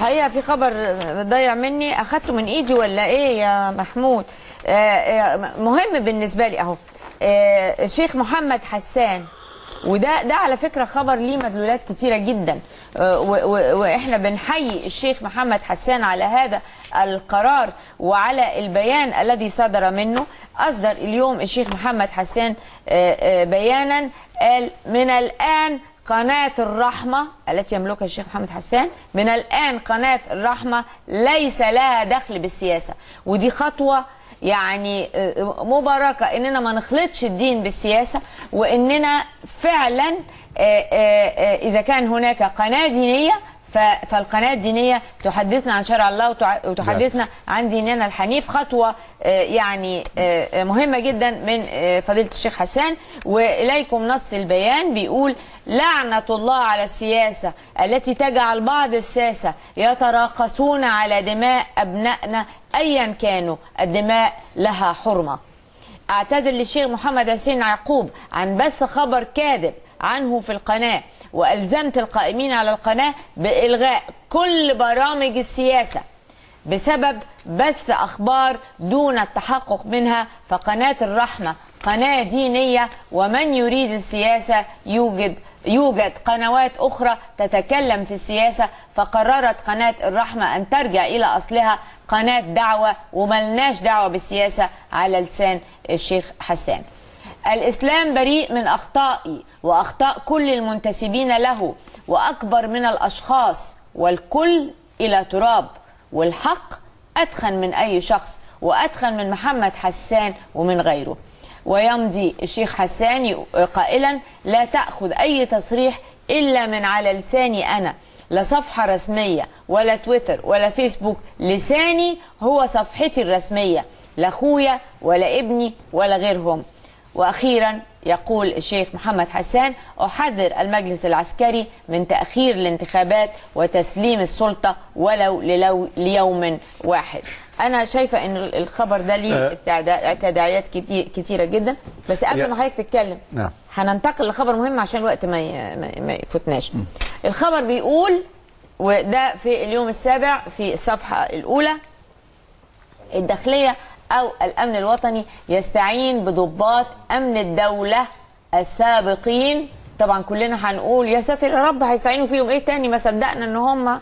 الحقيقه في خبر ضايع مني اخدته من ايدي ولا ايه يا محمود آه، آه، مهم بالنسبه لي اهو آه، الشيخ محمد حسان وده ده على فكره خبر ليه مدلولات كتيره جدا آه، و- و- واحنا بنحيي الشيخ محمد حسان على هذا القرار وعلى البيان الذي صدر منه اصدر اليوم الشيخ محمد حسان آه، آه، بيانا قال من الان قناة الرحمة التي يملكها الشيخ محمد حسان من الآن قناة الرحمة ليس لها دخل بالسياسة ودي خطوة يعني آه، مباركة إننا ما نخلطش الدين بالسياسة وإننا فعلا آه، آه، آه، إذا كان هناك قناة دينية ف- فالقناة الدينية تحدثنا عن شرع الله وتع- وتحدثنا عن ديننا الحنيف خطوة آه، يعني آه، آه، مهمة جدا من آه، فضيلة الشيخ حسان وإليكم نص البيان بيقول لعنة الله على السياسة التي تجعل بعض الساسة يتراقصون على دماء أبنائنا أيا كانوا الدماء لها حرمة اعتذر للشيخ محمد حسين يعقوب عن بث خبر كاذب عنه في القناة وألزمت القائمين على القناة بإلغاء كل برامج السياسة بسبب بث أخبار دون التحقق منها فقناة الرحمة قناة دينية ومن يريد السياسة يوجد يوجد قنوات أخرى تتكلم في السياسة فقررت قناة الرحمة أن ترجع إلى أصلها قناة دعوة وملناش دعوة بالسياسة على لسان الشيخ حسان الإسلام بريء من أخطائي وأخطاء كل المنتسبين له وأكبر من الأشخاص والكل إلى تراب والحق أتخن من أي شخص وأتخن من محمد حسان ومن غيره ويمضي الشيخ حسان ي- قائلا لا تأخذ أي تصريح إلا من على لساني أنا لا صفحة رسمية ولا تويتر ولا فيسبوك لساني هو صفحتي الرسمية لا أخويا ولا ابني ولا غيرهم واخيرا يقول الشيخ محمد حسان احذر المجلس العسكري من تاخير الانتخابات وتسليم السلطه ولو للو ليوم واحد انا شايفه ان الخبر ده ليه أه. ابتداع- تداعيات كتير كتيره جدا بس قبل يا- ما حضرتك تتكلم نعم. هننتقل لخبر مهم عشان الوقت ما ي- ما- ما يفوتناش الخبر بيقول وده في اليوم السابع في الصفحه الاولى الداخلية أو الأمن الوطني يستعين بضباط أمن الدولة السابقين طبعا كلنا هنقول يا ساتر يا رب هيستعينوا فيهم ايه تاني ما صدقنا ان هم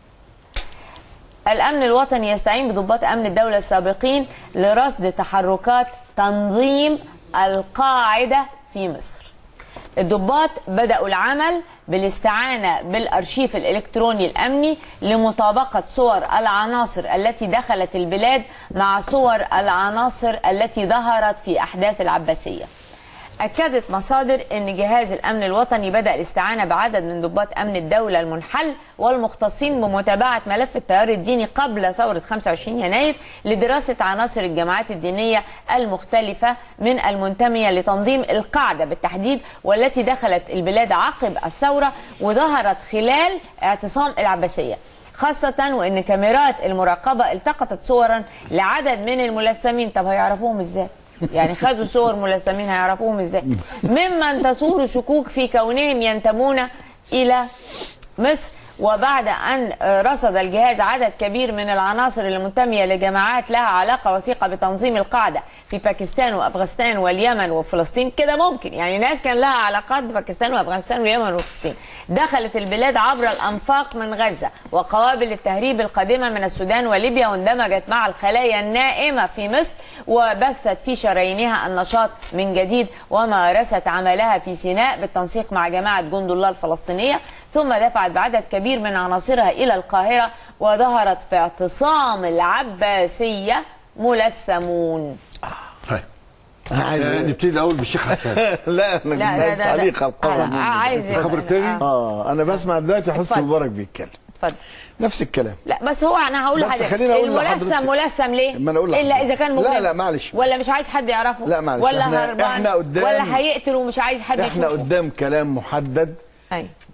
الأمن الوطني يستعين بضباط أمن الدولة السابقين لرصد تحركات تنظيم القاعدة في مصر الضباط بدأوا العمل بالاستعانة بالأرشيف الإلكتروني الأمني لمطابقة صور العناصر التي دخلت البلاد مع صور العناصر التي ظهرت في أحداث العباسية أكدت مصادر أن جهاز الأمن الوطني بدأ الاستعانة بعدد من ضباط أمن الدولة المنحل والمختصين بمتابعة ملف التيار الديني قبل ثورة 25 يناير لدراسة عناصر الجماعات الدينية المختلفة من المنتمية لتنظيم القاعدة بالتحديد والتي دخلت البلاد عقب الثورة وظهرت خلال اعتصام العباسية خاصة وأن كاميرات المراقبة التقطت صورا لعدد من الملثمين طب هيعرفوهم ازاي؟ يعني خدوا صور ملثمين هيعرفوهم ازاي؟ ممن تثور شكوك في كونهم ينتمون إلى مصر وبعد أن رصد الجهاز عدد كبير من العناصر المنتمية لجماعات لها علاقة وثيقة بتنظيم القاعدة في باكستان وأفغانستان واليمن وفلسطين كده ممكن يعني ناس كان لها علاقات بباكستان وأفغانستان واليمن وفلسطين دخلت البلاد عبر الأنفاق من غزة وقوابل التهريب القادمة من السودان وليبيا واندمجت مع الخلايا النائمة في مصر وبثت في شرايينها النشاط من جديد ومارست عملها في سيناء بالتنسيق مع جماعة جند الله الفلسطينية ثم دفعت بعدد كبير من عناصرها إلى القاهرة وظهرت في اعتصام العباسية ملثمون طيب انا عايز آه، نبتدي الاول بالشيخ حسان لا انا لا عايز لا لا تعليق على القمر لا، عايز الخبر التاني؟ آه، اه انا بسمع دلوقتي حسني اتفضل. مبارك بيتكلم اتفضل نفس الكلام لا بس هو انا هقول بس لحضرتك خليني أقول الملثم لحضرتك. ملثم ليه؟ ما أنا أقول الا لحضرتك. اذا كان لا، مجرم لا، معلش. ولا مش عايز حد يعرفه لا، معلش. ولا إحنا- هربان إحنا قدام- ولا هيقتل ومش عايز حد احنا يشوفه قدام كلام محدد أيوة.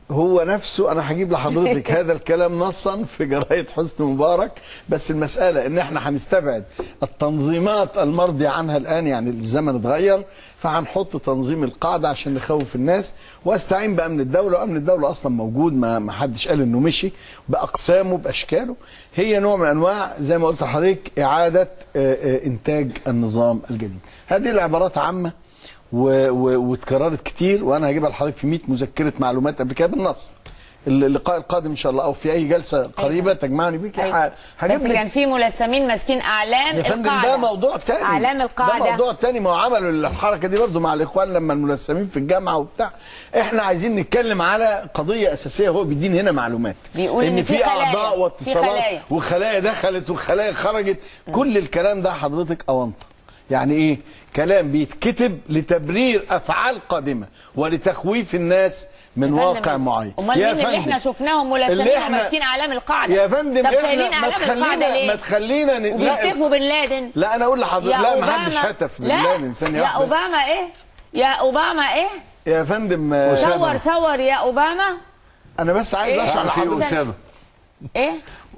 هو نفسه انا هجيب لحضرتك هذا الكلام نصا في جرايد حسني مبارك بس المساله ان احنا هنستبعد التنظيمات المرضي عنها الان يعني الزمن اتغير فهنحط تنظيم القاعده عشان نخوف الناس واستعين بامن الدوله وامن الدوله اصلا موجود ما ما حدش قال انه مشي باقسامه باشكاله هي نوع من انواع زي ما قلت لحضرتك اعاده آه، آه، انتاج النظام الجديد هذه العبارات عامه و- و- واتكررت كتير وانا هجيبها لحضرتك في 100 مذكره معلومات قبل كده بالنص اللقاء القادم ان شاء الله او في اي جلسه قريبه تجمعني بيك أيوة. بس كان في ملثمين ماسكين اعلام يا فندم القاعده ده موضوع تاني اعلام القاعده ده موضوع تاني ما هو عملوا الحركه دي برضه مع الاخوان لما الملثمين في الجامعه وبتاع احنا عايزين نتكلم على قضيه اساسيه هو بيدينا هنا معلومات بيقول إن ان في في خلايا. اعضاء في واتصالات خلايا. وخلايا دخلت وخلايا خرجت كل الكلام ده حضرتك اونطه يعني ايه كلام بيتكتب لتبرير افعال قادمه ولتخويف الناس من واقع معين امال يا مين اللي فندم، احنا شفناهم اللي ملثمين إحنا- وماسكين اعلام القاعده يا فندم طب شايلين احنا ما اعلام القاعده تخلينا ليه ما تخلينا ن- لا وبيهتفوا بن لادن لا انا اقول لحضرتك يا لا ما أوباما- حدش هتف بن لا، لادن ثانيه يا واحده اوباما ايه يا اوباما ايه يا فندم آه، صور صور يا اوباما انا بس عايز إيه؟ اشرح في لحضرتك اسامه ايه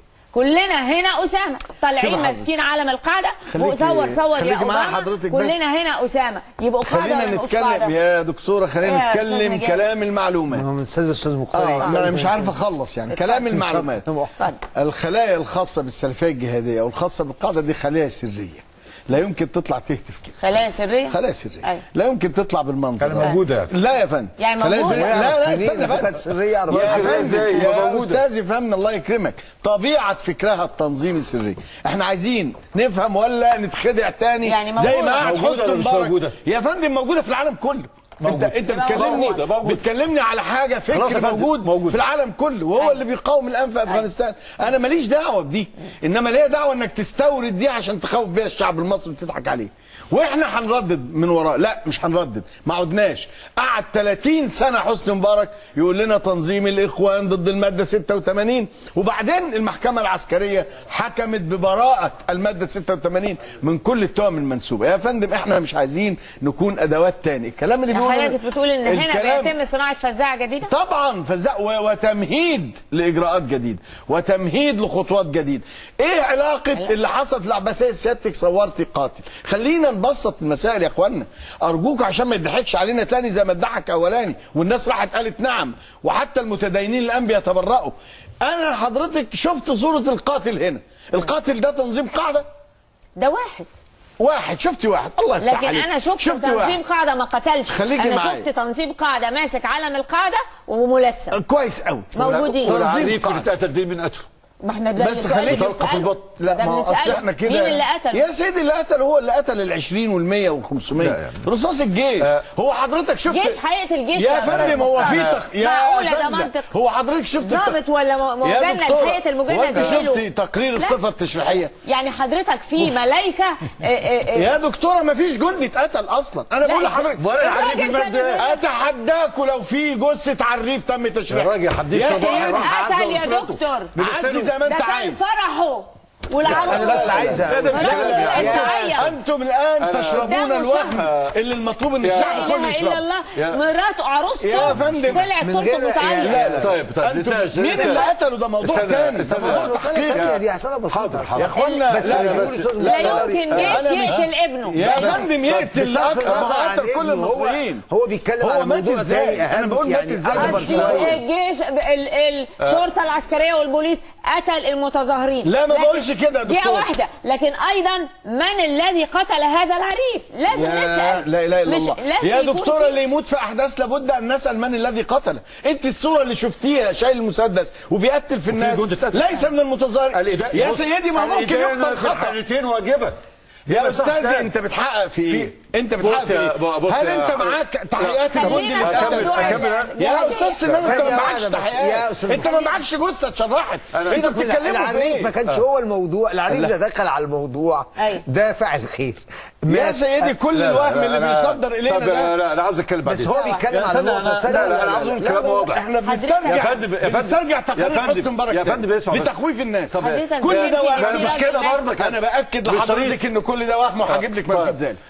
كلنا هنا اسامه شوف طالعين حضرتك. ماسكين علم القاعده خليكي- وصور صور يا خليكي معايا اوباما حضرتك بس. كلنا هنا اسامه يبقوا قاعده خلينا ولا مش نتكلم قاعدة؟ يا دكتوره إيه خلينا يا نتكلم أستاذ نجاة؟ كلام المعلومات من استاذ الاستاذ مختار اه انا مش عارف اخلص يعني كلام المعلومات اتفضل الخلايا الخاصه بالسلفيه الجهاديه والخاصه بالقاعده دي خلايا سريه لا يمكن تطلع تهتف كده خلايا سريه خلايا سريه أيوة. لا يمكن تطلع بالمنظر كان ده. موجوده يعني لا يا فندم يعني خلايا موجودة؟ سرية- لا لا استنى كانت بس سريه على يا فكرة. فندم إزاي؟ يا موجودة. استاذ يفهمنا الله يكرمك طبيعه فكرها التنظيمي السري احنا عايزين نفهم ولا نتخدع تاني يعني زي موجودة. ما قعد موجودة حسني ولا مش مبارك موجودة؟ يا فندم موجوده في العالم كله انت انت بتكلمني موجودة، موجودة. بتكلمني على حاجه خلاص فكر يا فندم، موجود موجود. في العالم كله وهو اللي بيقاوم الان في افغانستان انا ماليش دعوه بدي انما ليا دعوه انك تستورد دي عشان تخوف بيها الشعب المصري وتضحك عليه واحنا هنردد من وراه لا مش هنردد ما عدناش قعد 30 سنه حسني مبارك يقول لنا تنظيم الاخوان ضد الماده 86 وبعدين المحكمه العسكريه حكمت ببراءه الماده 86 من كل التهم المنسوبه يا فندم احنا مش عايزين نكون ادوات تاني الكلام اللي يا بيقوله حضرتك بتقول ان هنا الكلام- بيتم صناعه فزاعه جديده طبعا فزع و- وتمهيد لاجراءات جديده وتمهيد لخطوات جديده ايه علاقه اللي حصل في العباسيه سيادتك صورتي قاتل خلينا نبسط المسائل يا اخوانا ارجوك عشان ما يضحكش علينا تاني زي ما اتضحك اولاني والناس راحت قالت نعم وحتى المتدينين الان بيتبرؤوا انا حضرتك شفت صوره القاتل هنا القاتل ده تنظيم قاعده ده واحد واحد شفتي واحد الله يفتح لكن عليك انا شفت شفتي تنظيم واحد. قاعده ما قتلش خليكي انا معايا. شفت تنظيم قاعده ماسك علم القاعده وملثم كويس قوي موجودين. تنظيم والعريف قاعدة. اللي اتقتل دي من قتله ما احنا ده بس السؤال خليك اللي طلقة في بنسأله. البطن. لا ده ما هو اصل بنسأله. احنا كده مين اللي قتل يا سيدي اللي قتل هو اللي قتل ال 20 وال 100 وال 500 لا يعني. رصاص الجيش آه. هو حضرتك شفت جيش حقيقه الجيش يا أستاذ فندم هو في مختار. تخ... يا معقولة ده أساتذة، منطق هو حضرتك شفت التخ- ضابط ولا م- يا مجند دكتورة، هيئه المجند هو انت يجيله. شفتي تقرير لا. الصفه التشريحيه يعني حضرتك في ملايكه آه، آه، آه، يا دكتوره ما فيش جندي اتقتل اصلا انا بقول لا، لحضرتك ولا العريف الراجل المادة كان- اتحداكوا لو في جثه عريف تم تشريحها يا راجل حديث يا صباحي سيدي راح قتل عزة يا وأسرته. دكتور عزي زي ما ده انت كان عايز فرحه والعروس انا بس عايز لا، ده مش الراجل كلام طلع يعني. يعيط. انتم الان أنا- تشربون ده الوهم مشاهد. اللي المطلوب ان لا الشعب كله اله يشربه الا الله يا- مراته عروسته يا فندم، طلعت من تلطم غير- وتعيط لا، لا. طيب طيب انتم نتناقش- مين اللي نتناقش. قتله ده موضوع استنى، تاني ده استنى. موضوع مسألة تحقيق تانية دي مسألة بسيطة يا اخوانا بس لا اللي لا بيقول الأستاذ لا مختار- يمكن أنا جيش مش- يقتل ابنه يا بس- فندم يقتل بصرف قتل النظر عن قتل كل ابنه، هو- المصريين هو بيتكلم هو على مات موضوع ازاي؟ تاني انا أهم بقول مات يعني ازاي ده أهم برشلونة. شوية. الجيش ال- الشرطه العسكريه والبوليس قتل المتظاهرين لا، ما لكن- بقولش كده يا دقيقه دكتور. واحده لكن ايضا من الذي قتل هذا العريف لازم يا نسال لا اله الا مش الله لازم يا يكون دكتوره في- اللي يموت في احداث لابد ان نسال من الذي قتله انت الصوره اللي شفتيها شايل المسدس وبيقتل في الناس جندي اتقتل. ليس من المتظاهرين الإداء- يا بص، سيدي ما ممكن الإدانة يقتل في خطا الحالتين واجبه يا يبقى صح استاذي تاني. انت بتحقق في ايه انت بص بتحقق في يا- ايه بص هل يا انت حضرتك. معاك تحقيقات خلينا الجندي اللي في أكمل- اتقتل موضوع أكمل. ال- يا الجهادية. استاذ سنان انت ثانية ما معكش واحدة بس. يا تحقيقات أستاذ انت ما معكش جثه اتشرحت انتوا سيبك من بتتكلموا في العريف ما ايه كانش هو الموضوع العريف ده دخل على الموضوع أيوة. ده فاعل خير يا ما- سيدي كل لا، لا، الوهم لا، اللي لا. بيصدر الينا طب ده لا انا عاوز اتكلم بعدين بس هو بيتكلم يا على فندم، نقطة أنا- ثانية. لا لا انا عاوز اقول كلام واضح احنا بنسترجع يا فندم- يا فندم- بنسترجع يا تقارير فندم- حسني مبارك يا تاني. فندم اسمع بس. لتخويف الناس حضرتك كل ده في- وهم في مش راجل كده مات. برضك انا باكد مش لحضرتك طريق. ان كل ده وهم وهجيب لك طيب. ملكه ذلك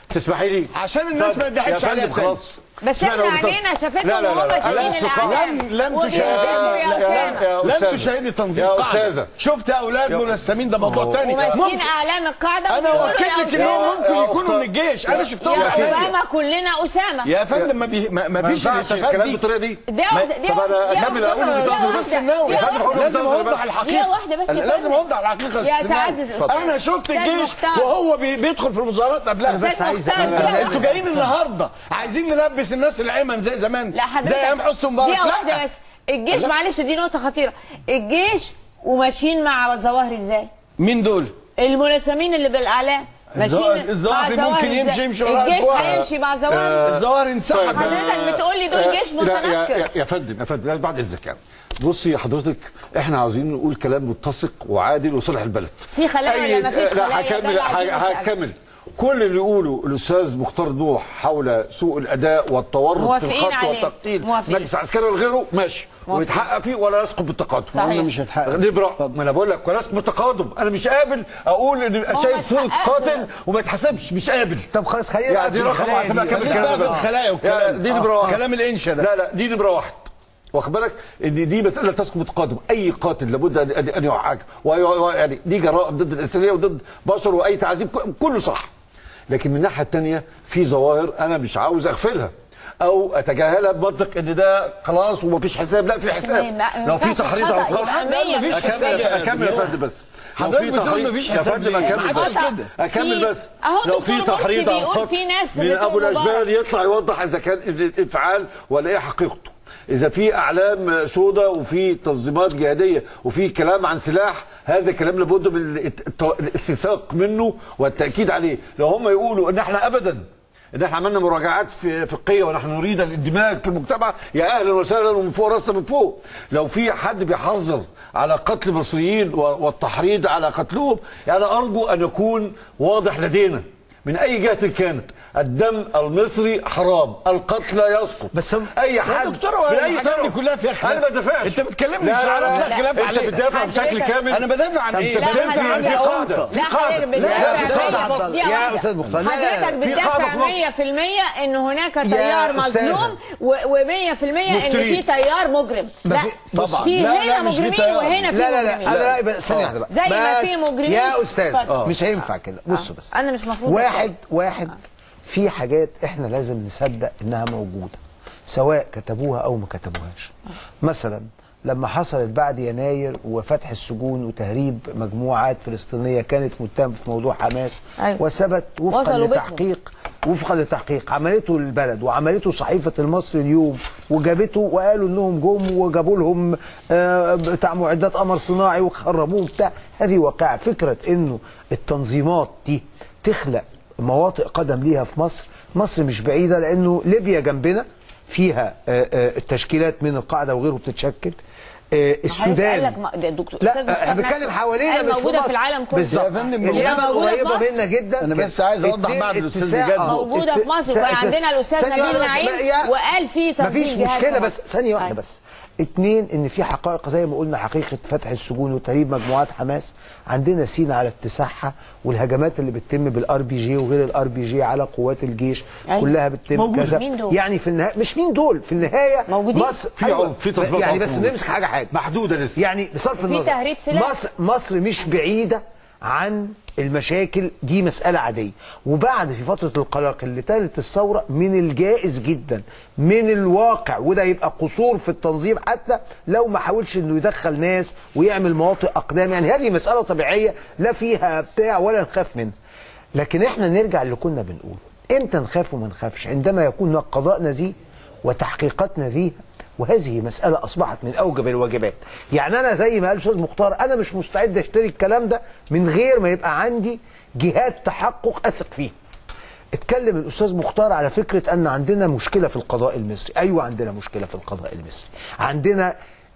تسمحي لي عشان الناس طب ما تضحكش يا عليها فندم تاني. خلاص بس اشمعنى احنا وجهة- عينينا شافتهم لا، لا، لا، وهم لا. شايلين لا، الاعلام لم لم وبيهزوا تشاهدي يا لا، أسامة. يا لم أستاذة. تشاهدي تنظيم يا قاعدة أستاذة. شفت اولاد ملثمين ده موضوع تاني وماسكين ممكن اعلام القاعده انا وبيقولوا واكد يا لك انهم أسامة. ممكن يا يكونوا أخت- من الجيش انا شفتهم يا بعيني. اسامه كلنا اسامه يا فندم ما, بي... ما, ما ما فيش ينفعش الالتفات الكلام دي بالطريقه دي دي واحده دي طب أنا واحدة- دي أكمل واحدة- أقول دي لدكتور واحدة- بس الناوي دي واحدة- لازم بس. اوضح الحقيقه دي واحدة بس يا لازم فندم. اوضح الحقيقه يا السناوي. سعادة انا شفت أستاذ الجيش مختار. وهو بي... بيدخل في المظاهرات قبلها أستاذ بس عايز مختار، أنا- دي واحدة. انتوا جايين النهارده عايزين نلبس الناس العمم زي زمان لا حضرتك زي ايام حسني مبارك دقيقة لا. واحدة بس الجيش لا. معلش دي نقطة خطيرة الجيش وماشيين مع الظواهر ازاي؟ مين دول؟ الملثمين اللي بالاعلام ماشيين الظواهر- مع الظواهر الظواهر ممكن إزاي؟ يمشي- يمشي وراء الجيش الجوع. هيمشي مع الظواهر الظواهر انسحب حضرتك بتقول لي دول جيش لا، يا- متنكر يا- يا فندم يا فندم بعد اذنك يعني بصي حضرتك احنا عاوزين نقول كلام متسق وعادل وصالح البلد في خلايا ولا مفيش لا خلايا؟ ده هكمل اللي عايزين نسأله. هكمل كل اللي يقوله الاستاذ مختار نوح حول سوء الاداء والتورط في موافقين الخط عليه. والتقتيل موافقين. مجلس عسكري وغيره ماشي موافقين. ويتحقق فيه ولا يسقط بالتقادم صحيح. قلنا مش هيتحقق. نبرة ما انا بقول لك ولا يسقط بالتقادم انا مش قابل اقول ان ما شايف صوره يتحققش. قاتل وما يتحسبش مش قابل طب خلاص خلينا يعني نقفل دي رقم الخلايا واحد دي. عشان أكمل خلينا كلامي بقى بس. في الخلايا يا- والكلام دي نمره واحد كلام الانشا ده لا لا دي نمره واحد واخد بالك ان دي مساله تسقط بالتقادم اي قاتل لابد ان ان ان يحاكم وي- يعني دي جرائم ضد الانسانيه وضد بشر واي تعذيب ك- كله صح لكن من الناحيه الثانيه في ظواهر انا مش عاوز اغفلها او اتجاهلها بمنطق ان ده خلاص ومفيش حساب لا في حساب ما- ما لو في ينفعش تحريض الخطأ على القتل يبقى مية مفيش في اكمل حساب يا اكمل يا بيوم. فندم بس لو حضرتك في بتقول تحريض- مفيش يا حساب فندم ليه؟ اكمل ما بس عادش كده. اكمل في- بس أهو لو دكتور في مرسي تحريض على بيقول القتل في ناس من بتوع ابو مبارك. الاشبال يطلع يوضح اذا كان الانفعال ولا ايه حقيقته اذا في اعلام سوداء وفي تنظيمات جهاديه وفي كلام عن سلاح هذا كلام لابد من الات- الت- الاستيثاق منه والتاكيد عليه لو هم يقولوا ان احنا ابدا ان احنا عملنا مراجعات في فقهيه ونحن نريد الاندماج في المجتمع يا اهلا وسهلا ومن فوق راسنا من فوق لو في حد بيحذر على قتل المصريين و- والتحريض على قتلهم يعني ارجو ان يكون واضح لدينا من اي جهه كانت الدم المصري حرام القتل لا يسقط بس هم- اي يا حد دكتور هو من اي الحاجات دي طرف. كلها فيها خلاف. انا ما بدافعش انت بتكلمني لا، شعارات لا لا، خلاف انت عليها. بتدافع بشكل حضرتك- كامل انا بدافع عن ايه؟ لا، بدافع عن حضرتك- في قاعده قاعده لا في قاعده حضرتك لا، بتدافع أستاذ مية- عبد الله. دقيقة يا واحدة. أستاذ مختار، لا، لا، لا. حضرتك في قاعدة بتدافع في مصر. 100% ان هناك يا تيار أستاذة. مظلوم و100% ان مفترين. في تيار مجرم لا في- طبعا. في لا، لا، هنا مش في مجرمين تيار. وهنا في لا لا لا مجرمين انا رايي بس ثانيه واحده بقى زي ما بس في مجرمين. يا استاذ اتفضل. مش هينفع كده بصوا بس انا مش مفروض واحد واحد في حاجات احنا لازم نصدق انها موجوده سواء كتبوها او ما كتبوهاش مثلا لما حصلت بعد يناير وفتح السجون وتهريب مجموعات فلسطينيه كانت متهمه في موضوع حماس أيوة. وثبت وفقا وصلوا بيتهم. لتحقيق وفقا لتحقيق عملته البلد وعملته صحيفه المصري اليوم وجابته وقالوا انهم جم وجابوا لهم آه، بتاع معدات قمر صناعي وخربوهم بتاع هذه واقعه فكره انه التنظيمات دي تخلق مواطئ قدم ليها في مصر مصر مش بعيده لانه ليبيا جنبنا فيها آه، آه، التشكيلات من القاعده وغيره بتتشكل آه، السودان قال لك ما- ده الدكتور لا أستاذ احنا مختار بنتكلم نفسه حوالينا قال مش في موجوده مصر في العالم كله بالظبط يا فندم، اليمن موجودة في قريبه مصر. منا جدا أنا كان بس عايز أوضح اتنين بعض الأستاذ اتساع- بجد. آه، موجوده ات- في مصر وكان ات- عندنا الاستاذ ثانية نبيل واحدة بس، نعيم لا، يا- وقال في تنظيم مفيش جهاد مشكله في بس مصر. ثانيه واحده أيوة. بس اتنين ان في حقائق زي ما قلنا حقيقه فتح السجون وتهريب مجموعات حماس عندنا سينا على اتساعها والهجمات اللي بتتم بالار بي جي وغير الار بي جي على قوات الجيش أيوة. كلها بتتم موجودة. كذا مين دول؟ يعني في النهايه مش مين دول في النهايه موجودين. مصر في أيوة. عنف، في تظبيط يعني عنف بس موجود. نمسك حاجه حاجه محدوده لسه يعني بصرف النظر تهريب سلاح. مصر مصر مش بعيده عن المشاكل دي مسألة عادية وبعد في فترة القلاقل لتالت الثورة من الجائز جدا من الواقع وده يبقى قصور في التنظيم حتى لو ما حاولش انه يدخل ناس ويعمل مواطئ اقدام يعني هذه مسألة طبيعية لا فيها بتاع ولا نخاف منها لكن احنا نرجع اللي كنا بنقوله امتى نخاف وما نخافش عندما يكون القضاء نزيه وتحقيقات نزيهه وهذه مسألة أصبحت من أوجب الواجبات يعني أنا زي ما قال الأستاذ مختار أنا مش مستعد أشتري الكلام ده من غير ما يبقى عندي جهات تحقق أثق فيها اتكلم الأستاذ مختار على فكرة أن عندنا مشكلة في القضاء المصري أيوة عندنا مشكلة في القضاء المصري عندنا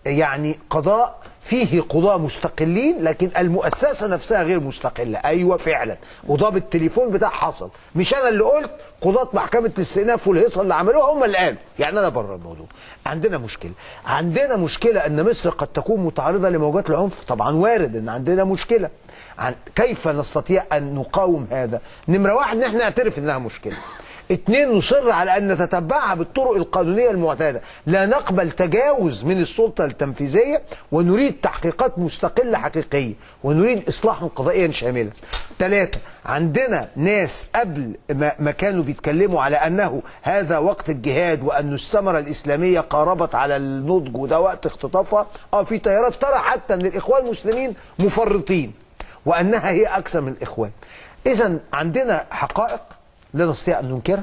يعني قضاء فيه قضاة مستقلين لكن المؤسسة نفسها غير مستقلة أيوة فعلا قضاة بالتليفون بتاع حصل مش أنا اللي قلت قضاة محكمة الاستئناف والهيصة اللي عملوها هم اللي قالوا يعني أنا بره الموضوع عندنا مشكلة عندنا مشكلة أن مصر قد تكون متعرضة لموجات العنف طبعا وارد أن عندنا مشكلة عن كيف نستطيع أن نقاوم هذا نمرة واحد نحن نعترف أنها مشكلة اثنين نصر على ان نتتبعها بالطرق القانونيه المعتاده، لا نقبل تجاوز من السلطه التنفيذيه ونريد تحقيقات مستقله حقيقيه، ونريد اصلاحا قضائيا شاملا. ثلاثه عندنا ناس قبل ما, ما كانوا بيتكلموا على انه هذا وقت الجهاد وان الثمره الاسلاميه قاربت على النضج وده وقت اختطافها، اه في تيارات ترى حتى ان الاخوان المسلمين مفرطين وانها هي اكثر من الاخوان. اذا عندنا حقائق لا نستطيع أن ننكرها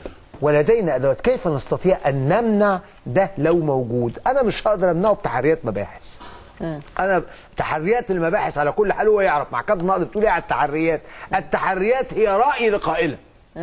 ولدينا أدوات كيف نستطيع أن نمنع ده لو موجود أنا مش هقدر أمنعه بتحريات مباحث أنا تحريات المباحث على كل حال هو يعرف محكمة النقد بتقول إيه على التحريات التحريات هي رأي لقائلة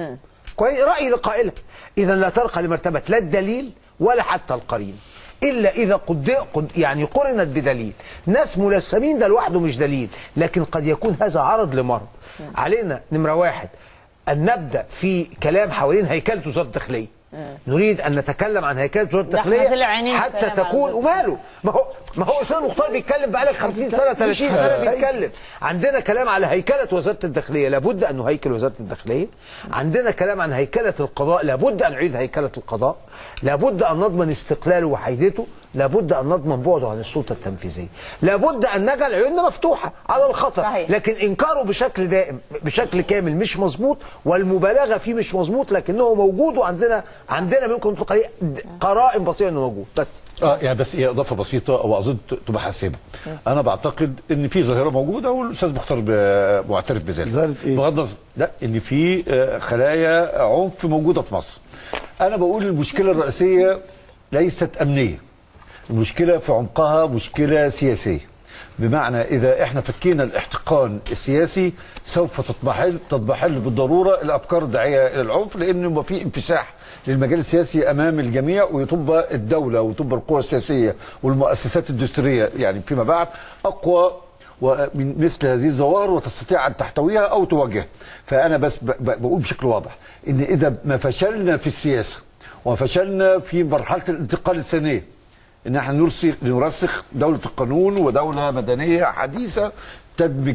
كويس رأي لقائلة إذا لا ترقى لمرتبة لا الدليل ولا حتى القرين إلا إذا قد قد يعني قرنت بدليل ناس ملثمين ده لوحده مش دليل لكن قد يكون هذا عرض لمرض علينا نمرة واحد أن نبدأ في كلام حوالين هيكلة وزارة الداخلية نريد أن نتكلم عن هيكلة وزارة ده احنا الداخلية طلع عينينا حتى كلام عن تكون وزارة وماله ما هو ما هو أستاذ مختار بيتكلم بقالك 50 سنة 30 سنة بيتكلم عندنا كلام على هيكلة وزارة الداخلية لابد أن نهيكل وزارة الداخلية عندنا كلام عن هيكلة القضاء لابد أن نعيد هيكلة القضاء لابد أن نضمن استقلاله وحيدته لابد أن نضمن بعده عن السلطة التنفيذية لابد أن نجعل عيوننا مفتوحة على الخطر صحيح. لكن إنكاره بشكل دائم بشكل كامل مش مظبوط والمبالغة فيه مش مظبوط لكنه موجود وعندنا عندنا منكم تقول عليه قرائن بسيطة إنه موجود بس اه يعني بس هي اضافه بسيطه واظن ت- تبقى حاسمه انا بعتقد ان في ظاهره موجوده والاستاذ مختار ب- معترف بذلك ظاهرة إيه؟ بغض النظر لا ان في آه، خلايا عنف موجوده في مصر انا بقول المشكله الرئيسيه ليست امنيه المشكله في عمقها مشكله سياسيه بمعنى اذا احنا فكينا الاحتقان السياسي سوف تضمحل تضمحل بالضروره الافكار الداعيه الى العنف لان يبقى في انفساح للمجال السياسي امام الجميع وتبقى الدوله وتبقى القوى السياسيه والمؤسسات الدستوريه يعني فيما بعد اقوى ومن مثل هذه الظواهر وتستطيع ان تحتويها او تواجهها فانا بس ب- ب- بقول بشكل واضح ان اذا ما فشلنا في السياسه وفشلنا في مرحله الانتقال الثانيه ان احنا نرسخ نرسخ دوله القانون ودوله مدنيه حديثه تدمج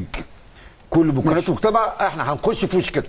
كل مكونات المجتمع احنا هنخش في مشكله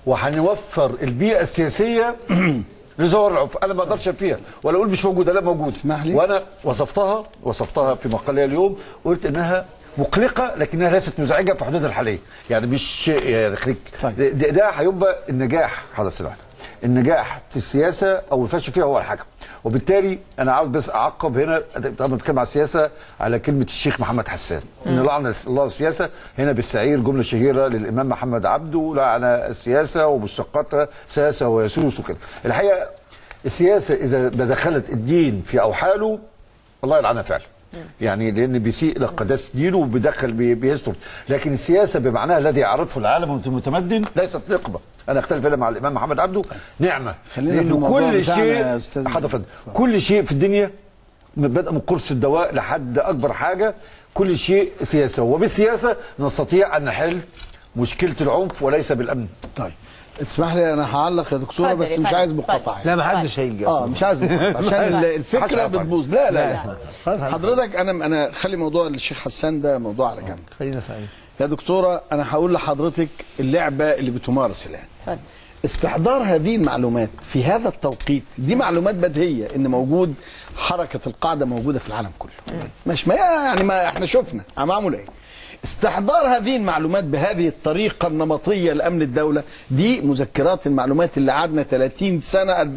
وهنوفر البيئه السياسيه لظواهر العنف انا ما اقدرش فيها ولا اقول مش موجوده لا موجوده اسمح لي. وانا وصفتها وصفتها في مقالي اليوم قلت انها مقلقه لكنها ليست مزعجه في حدودها الحاليه يعني مش يعني خليك طيب. ده, ده هيبقى النجاح حدث واحده النجاح في السياسه او الفشل فيها هو الحكم وبالتالي انا عاوز بس اعقب هنا طبعا بتكلم على السياسه على كلمه الشيخ محمد حسان ان لعن الله السياسه هنا بالسعير جمله شهيره للامام محمد عبده لعن السياسه ومشتقاتها ساسه ويسوس وكده الحقيقه السياسه اذا دخلت الدين في اوحاله الله يلعنها فعلا يعني لان بيسيء الى قداسه دينه وبيدخل بي- بيستر لكن السياسه بمعناها الذي يعرفه العالم المتمدن ليست نقمه انا اختلف هنا مع الامام محمد عبده نعمه خلينا في لان الموضوع كل بتاعنا يا شيء أستاذ. حاضر فندم. كل شيء في الدنيا من بدء من قرص الدواء لحد اكبر حاجه كل شيء سياسه وبالسياسه نستطيع ان نحل مشكله العنف وليس بالامن طيب اسمح لي انا هعلق يا دكتوره اتفضل بس يا مش فندم، عايز اتفضل. مقاطعه لا ما حدش هيجي اه مش عايز مقاطعه عشان ال- الفكره حصل. بتبوظ لا لا لا خلاص هنقطع. حضرتك انا انا خلي موضوع الشيخ حسان ده موضوع على جنب خلينا في أي. يا دكتوره انا هقول لحضرتك اللعبه اللي بتمارس الان اتفضل استحضار هذه المعلومات في هذا التوقيت دي معلومات بديهيه ان موجود حركه القاعده موجوده في العالم كله مش ما يعني ما احنا شفنا معمول ايه استحضار هذه المعلومات بهذه الطريقه النمطيه لامن الدوله دي مذكرات المعلومات اللي قعدنا 30 سنه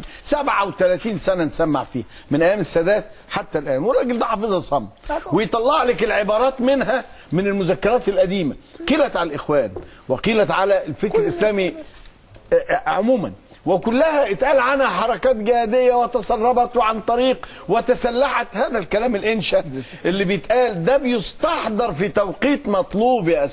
37 سنه نسمع فيها من ايام السادات حتى الان والراجل ده حافظها صم ويطلع لك العبارات منها من المذكرات القديمه قيلت على الاخوان وقيلت على الفكر الاسلامي عموما وكلها اتقال عنها حركات جهادية وتسربت وعن طريق وتسلحت هذا الكلام الإنشا اللي بيتقال ده بيستحضر في توقيت مطلوب يا أساتذة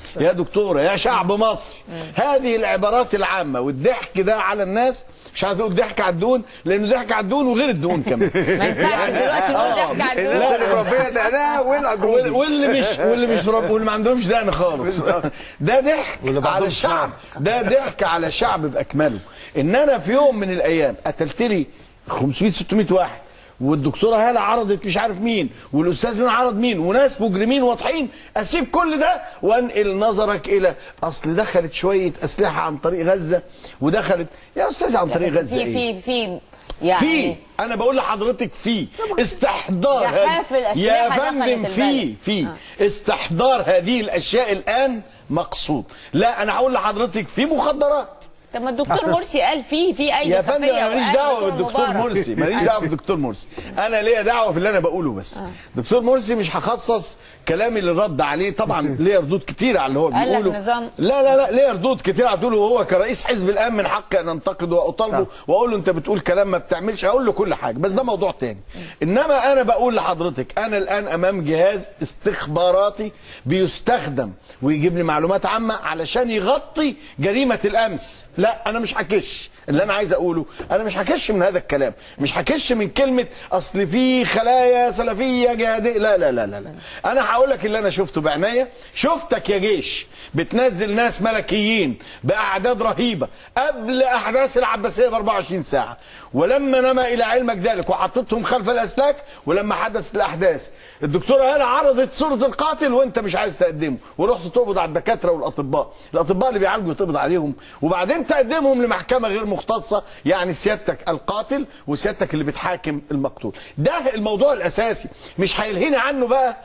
يا دكتوره يا شعب مصر هذه العبارات العامه والضحك ده على الناس مش عايز اقول ضحك على الدهون لانه ضحك على الدهون وغير الدهون كمان ما ينفعش دلوقتي نقول ضحك على الناس الدول. اللي مربيه دقنها وال- والاجرودي واللي مش واللي مش رب واللي ما عندهمش دقن خالص ده ضحك واللي ما على عندهمش الشعب ده ضحك على الشعب باكمله ان انا في يوم من الايام قتلت لي 500 600 واحد والدكتوره هاله عرضت مش عارف مين والاستاذ مين عرض مين وناس مجرمين واضحين اسيب كل ده وانقل نظرك الى اصل دخلت شويه اسلحه عن طريق غزه ودخلت يا استاذ عن طريق بس غزه في ايه في في يعني في انا بقول لحضرتك في استحضار ده هذه- حافل أسلحة يا دخلت فندم في البلد. في استحضار هذه الاشياء الان مقصود لا انا هقول لحضرتك في مخدرات طب ما الدكتور مرسي قال في في اي يا فندم انا ماليش دعوه بالدكتور مبارك. مرسي ماليش دعوه بالدكتور مرسي انا ليا دعوه في اللي انا بقوله بس دكتور مرسي مش هخصص كلامي اللي رد عليه طبعا ليا ردود كتير على اللي هو قال لك بيقوله نظام- لا لا لا ليا ردود كتير على بتقوله وهو كرئيس حزب الان من حقي ان انتقده واطالبه واقول له انت بتقول كلام ما بتعملش هقول له كل حاجه بس ده موضوع تاني انما انا بقول لحضرتك انا الان امام جهاز استخباراتي بيستخدم ويجيب لي معلومات عامه علشان يغطي جريمه الامس لا انا مش هكش اللي انا عايز اقوله انا مش هكش من هذا الكلام مش هكش من كلمه اصل في خلايا سلفيه جهاديه لا لا لا لا, لا. انا هقول لك اللي انا شفته بعناية شفتك يا جيش بتنزل ناس ملكيين باعداد رهيبه قبل احداث العباسيه ب 24 ساعه ولما نما الى علمك ذلك وحطيتهم خلف الاسلاك ولما حدثت الاحداث الدكتوره هاله عرضت صوره القاتل وانت مش عايز تقدمه ورحت تقبض على الدكاتره والاطباء الاطباء اللي بيعالجوا تقبض عليهم وبعدين تقدمهم لمحكمه غير مختصه يعني سيادتك القاتل وسيادتك اللي بتحاكم المقتول ده الموضوع الاساسي مش هيلهيني عنه بقى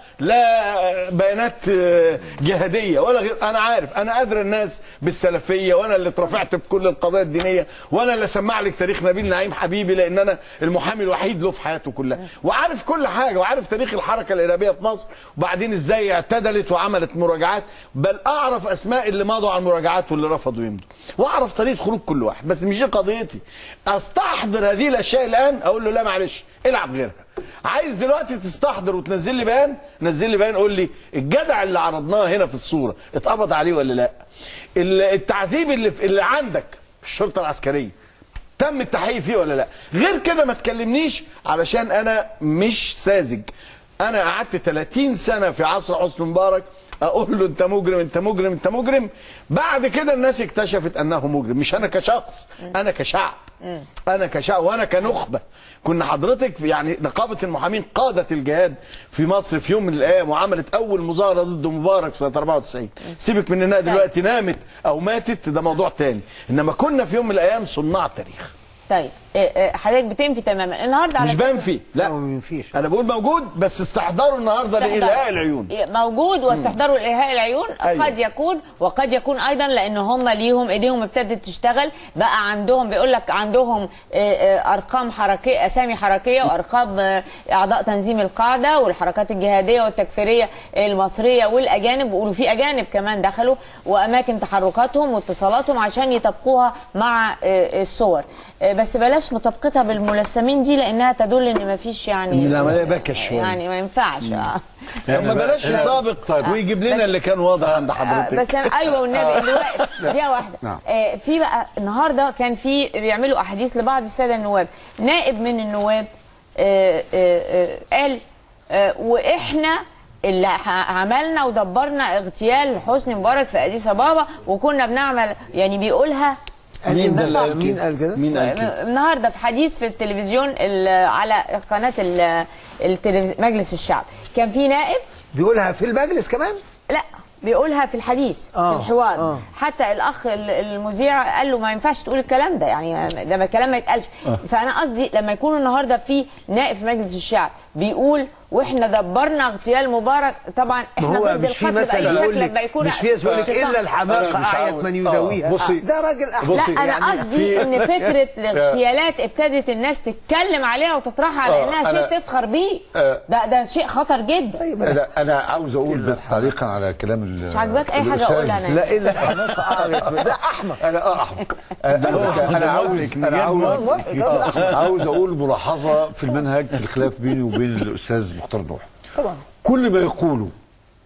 لا بيانات آه، جهاديه ولا غير انا عارف انا ادرى الناس بالسلفيه وانا اللي اترفعت بكل القضايا الدينيه وانا اللي سمع لك تاريخ نبيل نعيم حبيبي لان انا المحامي الوحيد له في حياته كلها وعارف كل حاجه وعارف تاريخ الحركه الارهابيه في مصر وبعدين ازاي اعتدلت وعملت مراجعات بل اعرف اسماء اللي مضوا على المراجعات واللي رفضوا يمضوا واعرف طريقه خروج كل واحد بس مش دي قضيتي استحضر هذه الاشياء الان اقول له لا معلش العب غيرها عايز دلوقتي تستحضر وتنزل لي بيان نزل لي بيان قول لي الجدع اللي عرضناه هنا في الصوره اتقبض عليه ولا لا ال- التعذيب اللي في اللي عندك في الشرطه العسكريه تم التحقيق فيه ولا لا غير كده ما تكلمنيش علشان انا مش ساذج انا قعدت 30 سنه في عصر حسني مبارك اقول له انت مجرم انت مجرم انت مجرم بعد كده الناس اكتشفت انه مجرم مش انا كشخص انا كشعب انا كشعب وانا كنخبه كنا حضرتك يعني نقابه المحامين قادت الجهاد في مصر في يوم من الايام وعملت اول مظاهره ضد مبارك سنه 94 سيبك من انها دلوقتي نامت او ماتت ده موضوع تاني انما كنا في يوم من الايام صناع تاريخ طيب إيه، إيه، حضرتك بتنفي تماما النهارده على مش فكرة بنفي لا لا، ما بينفيش. انا بقول موجود بس استحضروا النهارده استحضار. لإلهاء العيون موجود واستحضروا الإلهاء العيون أيوة. قد يكون وقد يكون ايضا لان هم ليهم ايديهم ابتدت تشتغل بقى عندهم بيقول لك عندهم آه، آه، ارقام حركيه اسامي حركيه وارقام آه، اعضاء تنظيم القاعده والحركات الجهاديه والتكفيريه المصريه والاجانب بيقولوا في اجانب كمان دخلوا واماكن تحركاتهم واتصالاتهم عشان يطبقوها مع آه، الصور آه، بس بلاش مطابقتها بالملثمين دي لانها تدل ان ما فيش يعني إن العملية باكش شوية. يعني ما ينفعش آه. ما بلاش أنا- يطابق طيب. ويجيب لنا اللي كان واضح عند آه، حضرتك بس انا ايوه والنبي اللي واقف دقيقه واحده نعم. آه، في بقى النهارده كان في بيعملوا احاديث لبعض الساده النواب نائب من النواب آه، آه، آه، قال آه، واحنا اللي ح- عملنا ودبرنا اغتيال حسني مبارك في اديس ابابا وكنا بنعمل يعني بيقولها مين ده اللي قال مين كده؟ قال كده؟ مين قال كده؟ النهارده في حديث في التلفزيون ال- على قناه ال- التلفز- مجلس الشعب كان في نائب بيقولها في المجلس كمان لا بيقولها في الحديث آه، في الحوار آه. حتى الاخ ال- المذيع قال له ما ينفعش تقول الكلام ده يعني ده ما الكلام ما يتقالش فانا قصدي لما يكون النهارده في نائب في مجلس الشعب بيقول واحنا دبرنا اغتيال مبارك طبعا ما احنا هو ضد مش في القتل مثل باي بيقول شكل لك لما يكون مش في بيقول لك الا أنا الحماقه مش اعيت عاوز- من آه، يداويها بصي. ده راجل احمد لا بصي، انا يعني قصدي في- ان فكره الاغتيالات ابتدت الناس تتكلم عليها وتطرحها على آه، انها أنا- شيء تفخر بيه آه. ده ده شيء خطر جدا انا انا عاوز اقول بس تعليقا على كلام ال- مش عاجباك اي حاجه الأستاذ. اقولها انا لا الا الحماقه اعيت من- ده احمد انا اه احمق انا هو انا ده عاوز موافق، انا نجاد عاوز موافق، ده آه، عاوز اقول ملاحظه في المنهج في الخلاف بيني وبين الاستاذ مختار نوح طبعا كل ما يقوله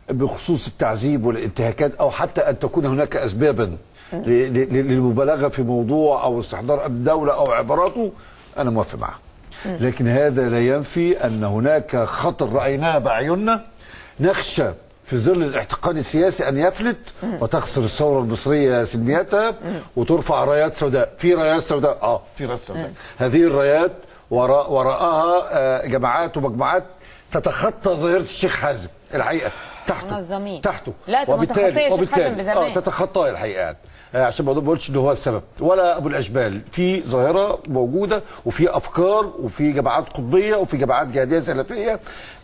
بخصوص التعذيب والانتهاكات او حتى ان تكون هناك اسبابا ل- ل- للمبالغه في موضوع او استحضار امن الدوله او عباراته انا موافق معه لكن هذا لا ينفي ان هناك خطر رايناه باعيننا نخشى في ظل الاحتقان السياسي ان يفلت وتخسر الثوره المصريه سلميتها وترفع رايات سوداء في رايات سوداء اه في رايات سوداء هذه الرايات وراء وراءها آه، جماعات ومجموعات تتخطى ظاهره الشيخ حازم الحقيقه تحته منظمين. تحته لا، ده متخطية الشيخ حازم بزمان. آه تتخطاه الحقيقه يعني. آه، عشان ما بقولش ان هو السبب ولا ابو الاشبال في ظاهره موجوده وفي افكار وفي جماعات قطبيه وفي جماعات جهاديه سلفيه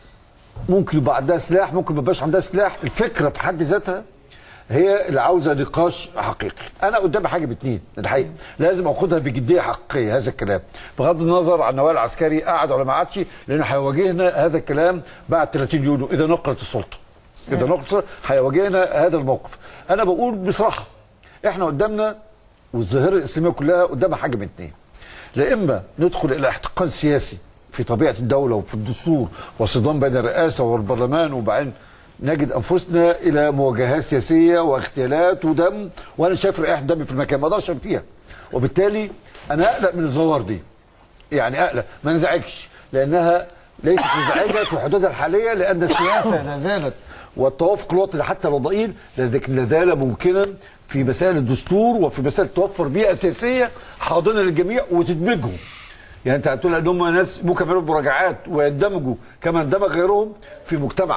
ممكن يبقى عندها سلاح ممكن ما يبقاش عندها سلاح الفكره في حد ذاتها هي اللي عاوزه نقاش حقيقي انا قدامي حاجه باتنين الحقيقه لازم اخدها بجديه حقيقيه هذا الكلام بغض النظر عن النوايا العسكري قاعد ولا ما قعدش لانه هيواجهنا هذا الكلام بعد 30 يونيو اذا نقلت السلطه اذا نقلت هيواجهنا هذا الموقف انا بقول بصراحه احنا قدامنا والظاهره الاسلاميه كلها قدامها حاجه من اتنين لا اما ندخل الى احتقان سياسي في طبيعه الدوله وفي الدستور وصدام بين الرئاسه والبرلمان وبعدين نجد انفسنا الى مواجهات سياسيه واغتيالات ودم وانا شايف رائحه دم في المكان ما اقدرش فيها وبالتالي انا اقلق من الظواهر دي يعني اقلق ما انزعجش لانها ليست مزعجه في حدودها الحاليه لان السياسه لا زالت والتوافق الوطني حتى لو ضئيل لكن لا زال ممكنا في مسائل الدستور وفي مسائل توفر بيئه سياسيه حاضنه للجميع وتدمجهم يعني انت هتقول ان هم ناس ممكن يعملوا مراجعات ويندمجوا كما اندمج غيرهم في مجتمع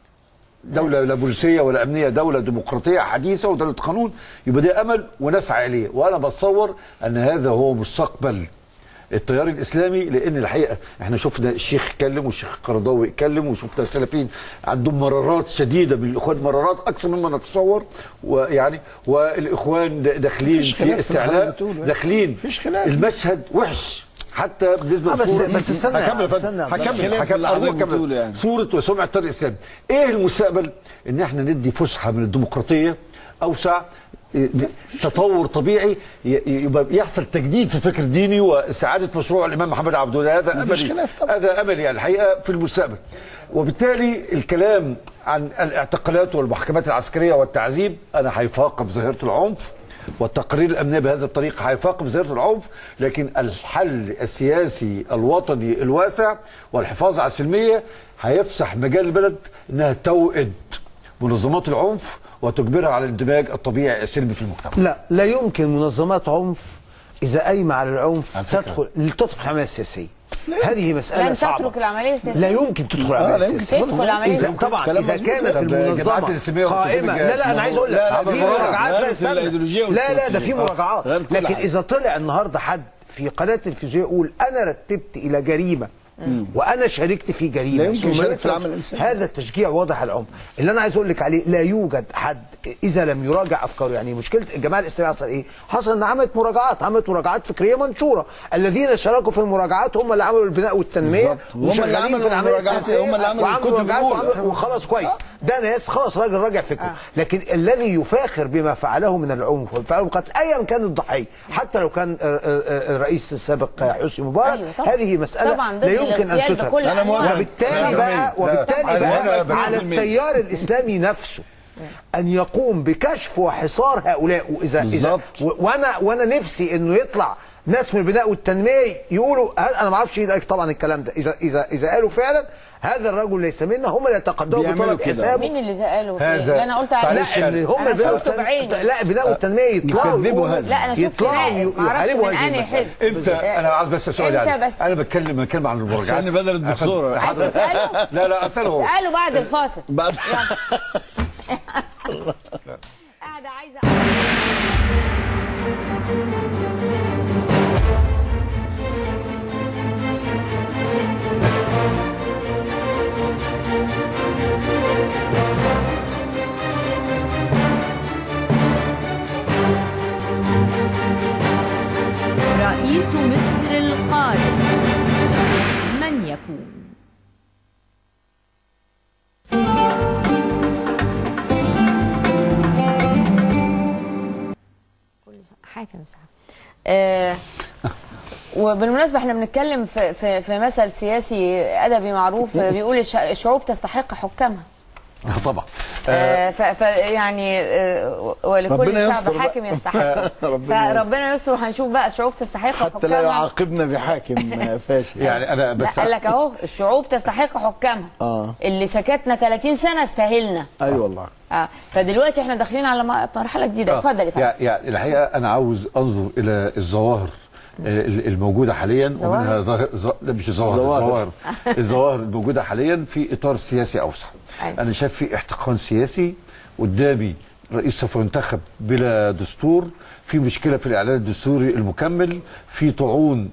دولة لا بوليسية ولا أمنية دولة ديمقراطية حديثة ودولة قانون يبقى ده أمل ونسعى إليه وأنا بتصور أن هذا هو مستقبل التيار الاسلامي لان الحقيقه احنا شفنا الشيخ اتكلم والشيخ القرضاوي اتكلم وشفنا السلفيين عندهم مرارات شديده بالاخوان مرارات اكثر مما نتصور ويعني والاخوان د- داخلين مفيش في خلاف في اللي استعلاء حضرتك بتقوله. داخلين مفيش خلاف. المشهد وحش حتى بالنسبه آه، بس- لصورة- بس استنى- هكمل يا فندم. استنى. هكمل خلاف في هكمل اللي حضرتك أرجوك كمل. بتقوله يعني. صوره وسمعه التيار الاسلامي ايه المستقبل ان احنا ندي فسحه من الديمقراطيه اوسع إيه، تطور طبيعي ي- يبقى يحصل تجديد في الفكر الديني واستعاده مشروع الامام محمد عبد الله هذا مفيش املي خلاف طبعا. هذا املي يعني الحقيقه في المستقبل وبالتالي الكلام عن الاعتقالات والمحكمات العسكريه والتعذيب انا هيفاقم ظاهره العنف والتقرير الامنيه بهذا الطريق هيفاقم ظاهره العنف لكن الحل السياسي الوطني الواسع والحفاظ على السلميه هيفسح مجال البلد انها توئد منظمات العنف وتجبرها على الاندماج الطبيعي السلمي في المجتمع لا لا يمكن منظمات عنف اذا قايمه على العنف على فكرة. تدخل تدخل عمليه سياسيه هذه مساله لن صعبه تترك العمليه السياسيه لا يمكن تدخل آه، عمليه لا يمكن سياسيه تدخل عمليه إذا سياسية. طبعا كلام اذا مظبوط. كانت طب الجماعات المنظمه الإسلامية قائمه والتنظيم لا لا انا عايز اقول لك لا، لا، في في مراجعات. مراجعات لا غير استنى الأيديولوجية لا لا ده والاستراتيجية. في آه، مراجعات غير كل لكن حاجة. اذا طلع النهارده حد في قناه تلفزيونيه يقول انا رتبت الى جريمه وانا شاركت في جريمه لا يمكن ثم يشارك في يطلع- العمل الإنساني. هذا التشجيع واضح على العنف اللي انا عايز اقول لك عليه لا يوجد حد اذا لم يراجع افكاره يعني مشكله الجماعه الاسلاميه حصل ايه؟ حصل ان عملت مراجعات عملت مراجعات فكريه منشوره الذين شاركوا في المراجعات هم اللي عملوا البناء والتنميه بالظبط. وهم اللي وشغالين عملوا في العمليه المراجعات، السياسيه هم اللي عملوا وعملوا الكتب مراجعات الأولى. وعملوا- وخلاص كويس ده ناس خلاص راجل راجع فكره لكن الذي يفاخر بما فعله من العنف وفعله القتل ايا كان الضحيه حتى لو كان آه، آه، الرئيس السابق حسني مبارك أيوه طبعاً. هذه مساله طبعاً ضد لا يمكن ان الاغتيال تترك بكل أنا موافق. أنواعه. وبالتالي بقى لا، وبالتالي طبعاً. بقى وأنا على بالمية. التيار الاسلامي نفسه ان يقوم بكشف وحصار هؤلاء واذا اذا بالظبط. و- وانا وانا نفسي انه يطلع ناس من البناء والتنميه يقولوا هل- انا ما اعرفش يدرك طبعا الكلام ده اذا اذا اذا قالوا فعلا هذا الرجل ليس منا هم اللي يتقدموا بيعملوا بطلب كده. حسابه مين اللي قالوا هذا- اللي انا قلت عليه معلش لا ان هم أنا البناء شفته بعيني. والتنميه لا البناء والتنميه يطلعوا يكذبوا يقولوا- هذا. لا انا شفت يطلعوا نائب ي- معرفش يحاربوا من هذه انهي المسألة. حزب امتى انا عايز بس سؤال امتى يعني بس؟ انا بتكلم بتكلم عن المراجعات سألني بدل الدكتور عايز تساله لا لا اساله هو اساله بعد الفاصل بعد قاعده عايزه رئيس مصر القادم من يكون؟ حاجه مساحه آه وبالمناسبه احنا بنتكلم في في في مثل سياسي ادبي معروف بيقول الش- الشعوب تستحق حكامها طبعا آه ف ف يعني آه ولكل ربنا شعب يستر بقى. حاكم يستحق ربنا يستر. فربنا يستر وهنشوف بقى الشعوب تستحق حتى لا حكامها. يعاقبنا بحاكم فاشل يعني انا لا بس قال لك اهو الشعوب تستحق حكامها آه. اللي سكتنا 30 سنه استاهلنا اي أيوة والله اه فدلوقتي احنا داخلين على م- مرحله جديده اتفضل يا فندم يعني يعني الحقيقه انا عاوز انظر الى الظواهر آه، الموجوده حاليا ظواهر؟ ومنها ظاهر ظ- لا مش الظواهر ظواهر. الظواهر الظواهر الموجوده حاليا في اطار سياسي اوسع أيوة. انا شايف في احتقان سياسي قدامي رئيس سوف ينتخب بلا دستور في مشكله في الاعلان الدستوري المكمل في طعون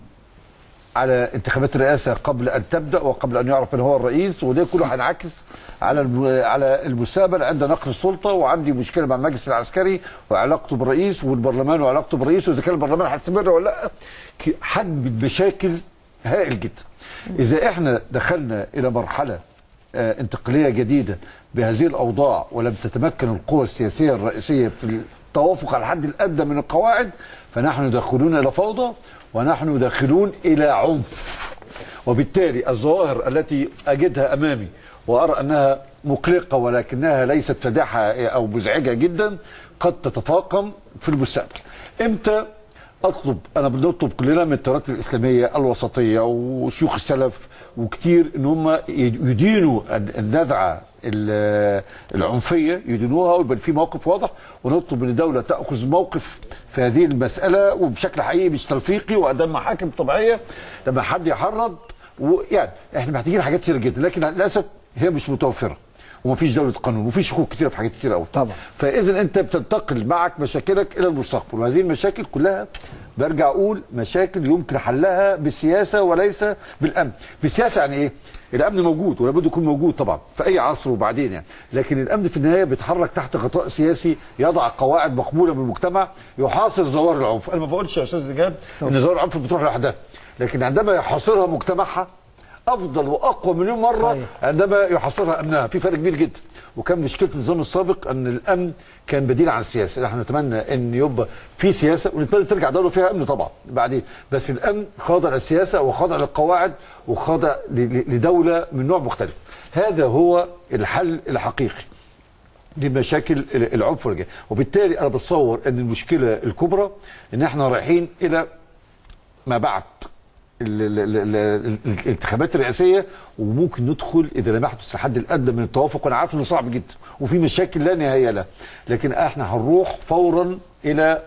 على انتخابات الرئاسه قبل ان تبدا وقبل ان يعرف من هو الرئيس وده كله هينعكس على الم- على المستقبل عند نقل السلطه وعندي مشكله مع المجلس العسكري وعلاقته بالرئيس والبرلمان وعلاقته بالرئيس واذا كان البرلمان هيستمر ولا لا ك- حجم المشاكل هائل جدا اذا احنا دخلنا الى مرحله آه، انتقاليه جديده بهذه الاوضاع ولم تتمكن القوى السياسيه الرئيسيه في التوافق على الحد الادنى من القواعد فنحن داخلون الى فوضى ونحن داخلون الى عنف وبالتالي الظواهر التي اجدها امامي وارى انها مقلقه ولكنها ليست فادحه او مزعجه جدا قد تتفاقم في المستقبل امتى اطلب انا بنطلب كلنا من التيارات الاسلاميه الوسطيه وشيوخ السلف وكتير ان هم يدينوا النزعه ال- العنفيه يدينوها ويبقى في موقف واضح ونطلب من الدوله تاخذ موقف في هذه المساله وبشكل حقيقي مش تلفيقي وقدام محاكم طبيعيه لما حد يحرض ويعني احنا محتاجين حاجات كتير جدا لكن للاسف هي مش متوفره ومفيش دوله قانون وفي شكوك كتيره في حاجات كتير قوي طبعا. فاذا انت بتنتقل معك مشاكلك الى المستقبل وهذه المشاكل كلها برجع اقول مشاكل يمكن حلها بالسياسه وليس بالامن بالسياسه يعني ايه الامن موجود ولا بد يكون موجود طبعا في اي عصر وبعدين يعني لكن الامن في النهايه بيتحرك تحت غطاء سياسي يضع قواعد مقبوله من المجتمع يحاصر ظواهر العنف انا ما بقولش يا استاذ نجاد ان ظواهر العنف بتروح لوحدها لكن عندما يحاصرها مجتمعها افضل واقوى مليون مره صحيح. عندما يحصرها امنها في فرق كبير جدا وكان مشكله النظام السابق ان الامن كان بديل عن السياسه احنا نتمنى ان يبقى في سياسه ونتمنى ترجع دوله فيها امن طبعا بعدين بس الامن خاضع للسياسه وخاضع للقواعد وخاضع ل- ل- لدوله من نوع مختلف هذا هو الحل الحقيقي لمشاكل العنف والجهل وبالتالي انا بتصور ان المشكله الكبرى ان احنا رايحين الى ما بعد ال- ال- ال- ال- ال- الانتخابات الرئاسيه وممكن ندخل اذا لم يحدث الحد الادنى من التوافق وانا عارف انه صعب جدا وفي مشاكل لا نهايه لها لكن احنا هنروح فورا الى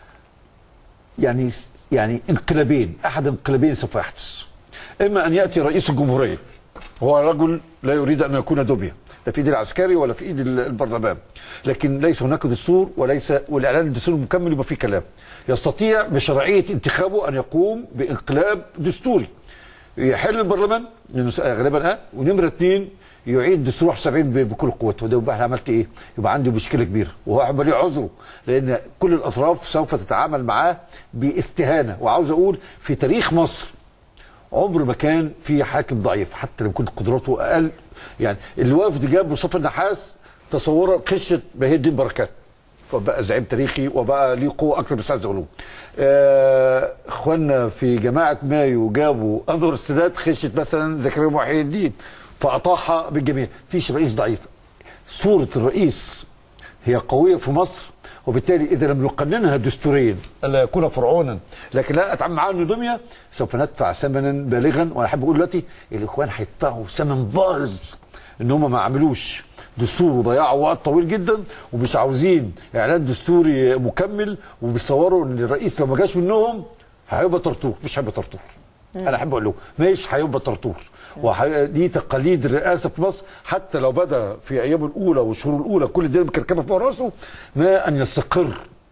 يعني يعني انقلابين احد انقلابين سوف يحدث اما ان ياتي رئيس الجمهوريه هو رجل لا يريد ان يكون دميه لا في ايد العسكري ولا في ايد ال- البرلمان لكن ليس هناك دستور وليس والاعلان الدستوري المكمل يبقى فيه كلام يستطيع بشرعيه انتخابه ان يقوم بانقلاب دستوري يحل البرلمان لأنه غالبا اه ونمره اثنين يعيد دستور 71 ب- بكل قوته وده يبقى احنا عملت ايه؟ يبقى عندي مشكله كبيره وهو هيبقى ليه عذره لان كل الاطراف سوف تتعامل معاه باستهانه وعاوز اقول في تاريخ مصر عمر ما كان في حاكم ضعيف حتى لو كنت قدراته اقل يعني الوفد جاب مصطفى النحاس تصورا خشه بهي الدين بركات وبقى زعيم تاريخي وبقى ليه قوه اكثر من استاذ علوم. آه، اخواننا في جماعه مايو جابوا انظر السادات خشه مثلا زكريا محي الدين فاطاحها بالجميع، فيش رئيس ضعيف. صوره الرئيس هي قويه في مصر وبالتالي اذا لم نقننها دستوريا الا يكون فرعونا لكن لا اتعامل معاه انه دميه سوف ندفع ثمنا بالغا وانا احب اقول دلوقتي الاخوان هيدفعوا ثمن باهظ ان هم ما عملوش دستور وضيعوا وقت طويل جدا ومش عاوزين اعلان دستوري مكمل وبيصوروا ان الرئيس لو ما جاش منهم هيبقى طرطور مش هيبقى طرطور انا احب اقول له مش هيبقى طرطور وح- دي تقاليد الرئاسه في مصر حتى لو بدا في ايامه الاولى والشهور الاولى كل الدنيا مكركبه فوق راسه ما ان يستقر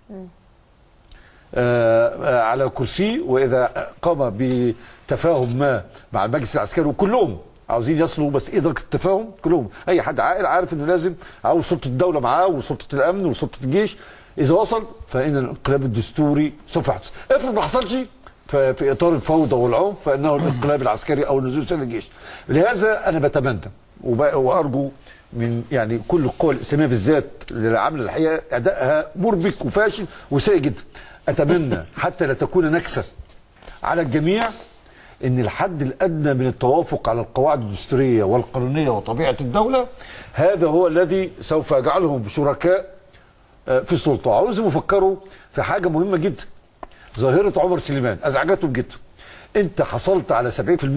آه، آه، على كرسيه واذا قام بتفاهم ما مع المجلس العسكري وكلهم عاوزين يصلوا بس ايه درجه التفاهم كلهم اي حد عاقل عارف انه لازم عاوز سلطه الدوله معاه وسلطه الامن وسلطه الجيش اذا وصل فان الانقلاب الدستوري سوف يحدث افرض ما حصلش ففي اطار الفوضى والعنف فانه الانقلاب العسكري او نزول سن الجيش لهذا انا بتمنى وب- وارجو من يعني كل القوى الاسلاميه بالذات اللي عامله الحقيقه ادائها مربك وفاشل وسيء جدا اتمنى حتى لا تكون نكسه على الجميع ان الحد الادنى من التوافق على القواعد الدستوريه والقانونيه وطبيعه الدوله هذا هو الذي سوف يجعلهم شركاء آه، في السلطه عاوزهم يفكروا في حاجه مهمه جدا ظاهره عمر سليمان ازعجتهم جدا انت حصلت على 70%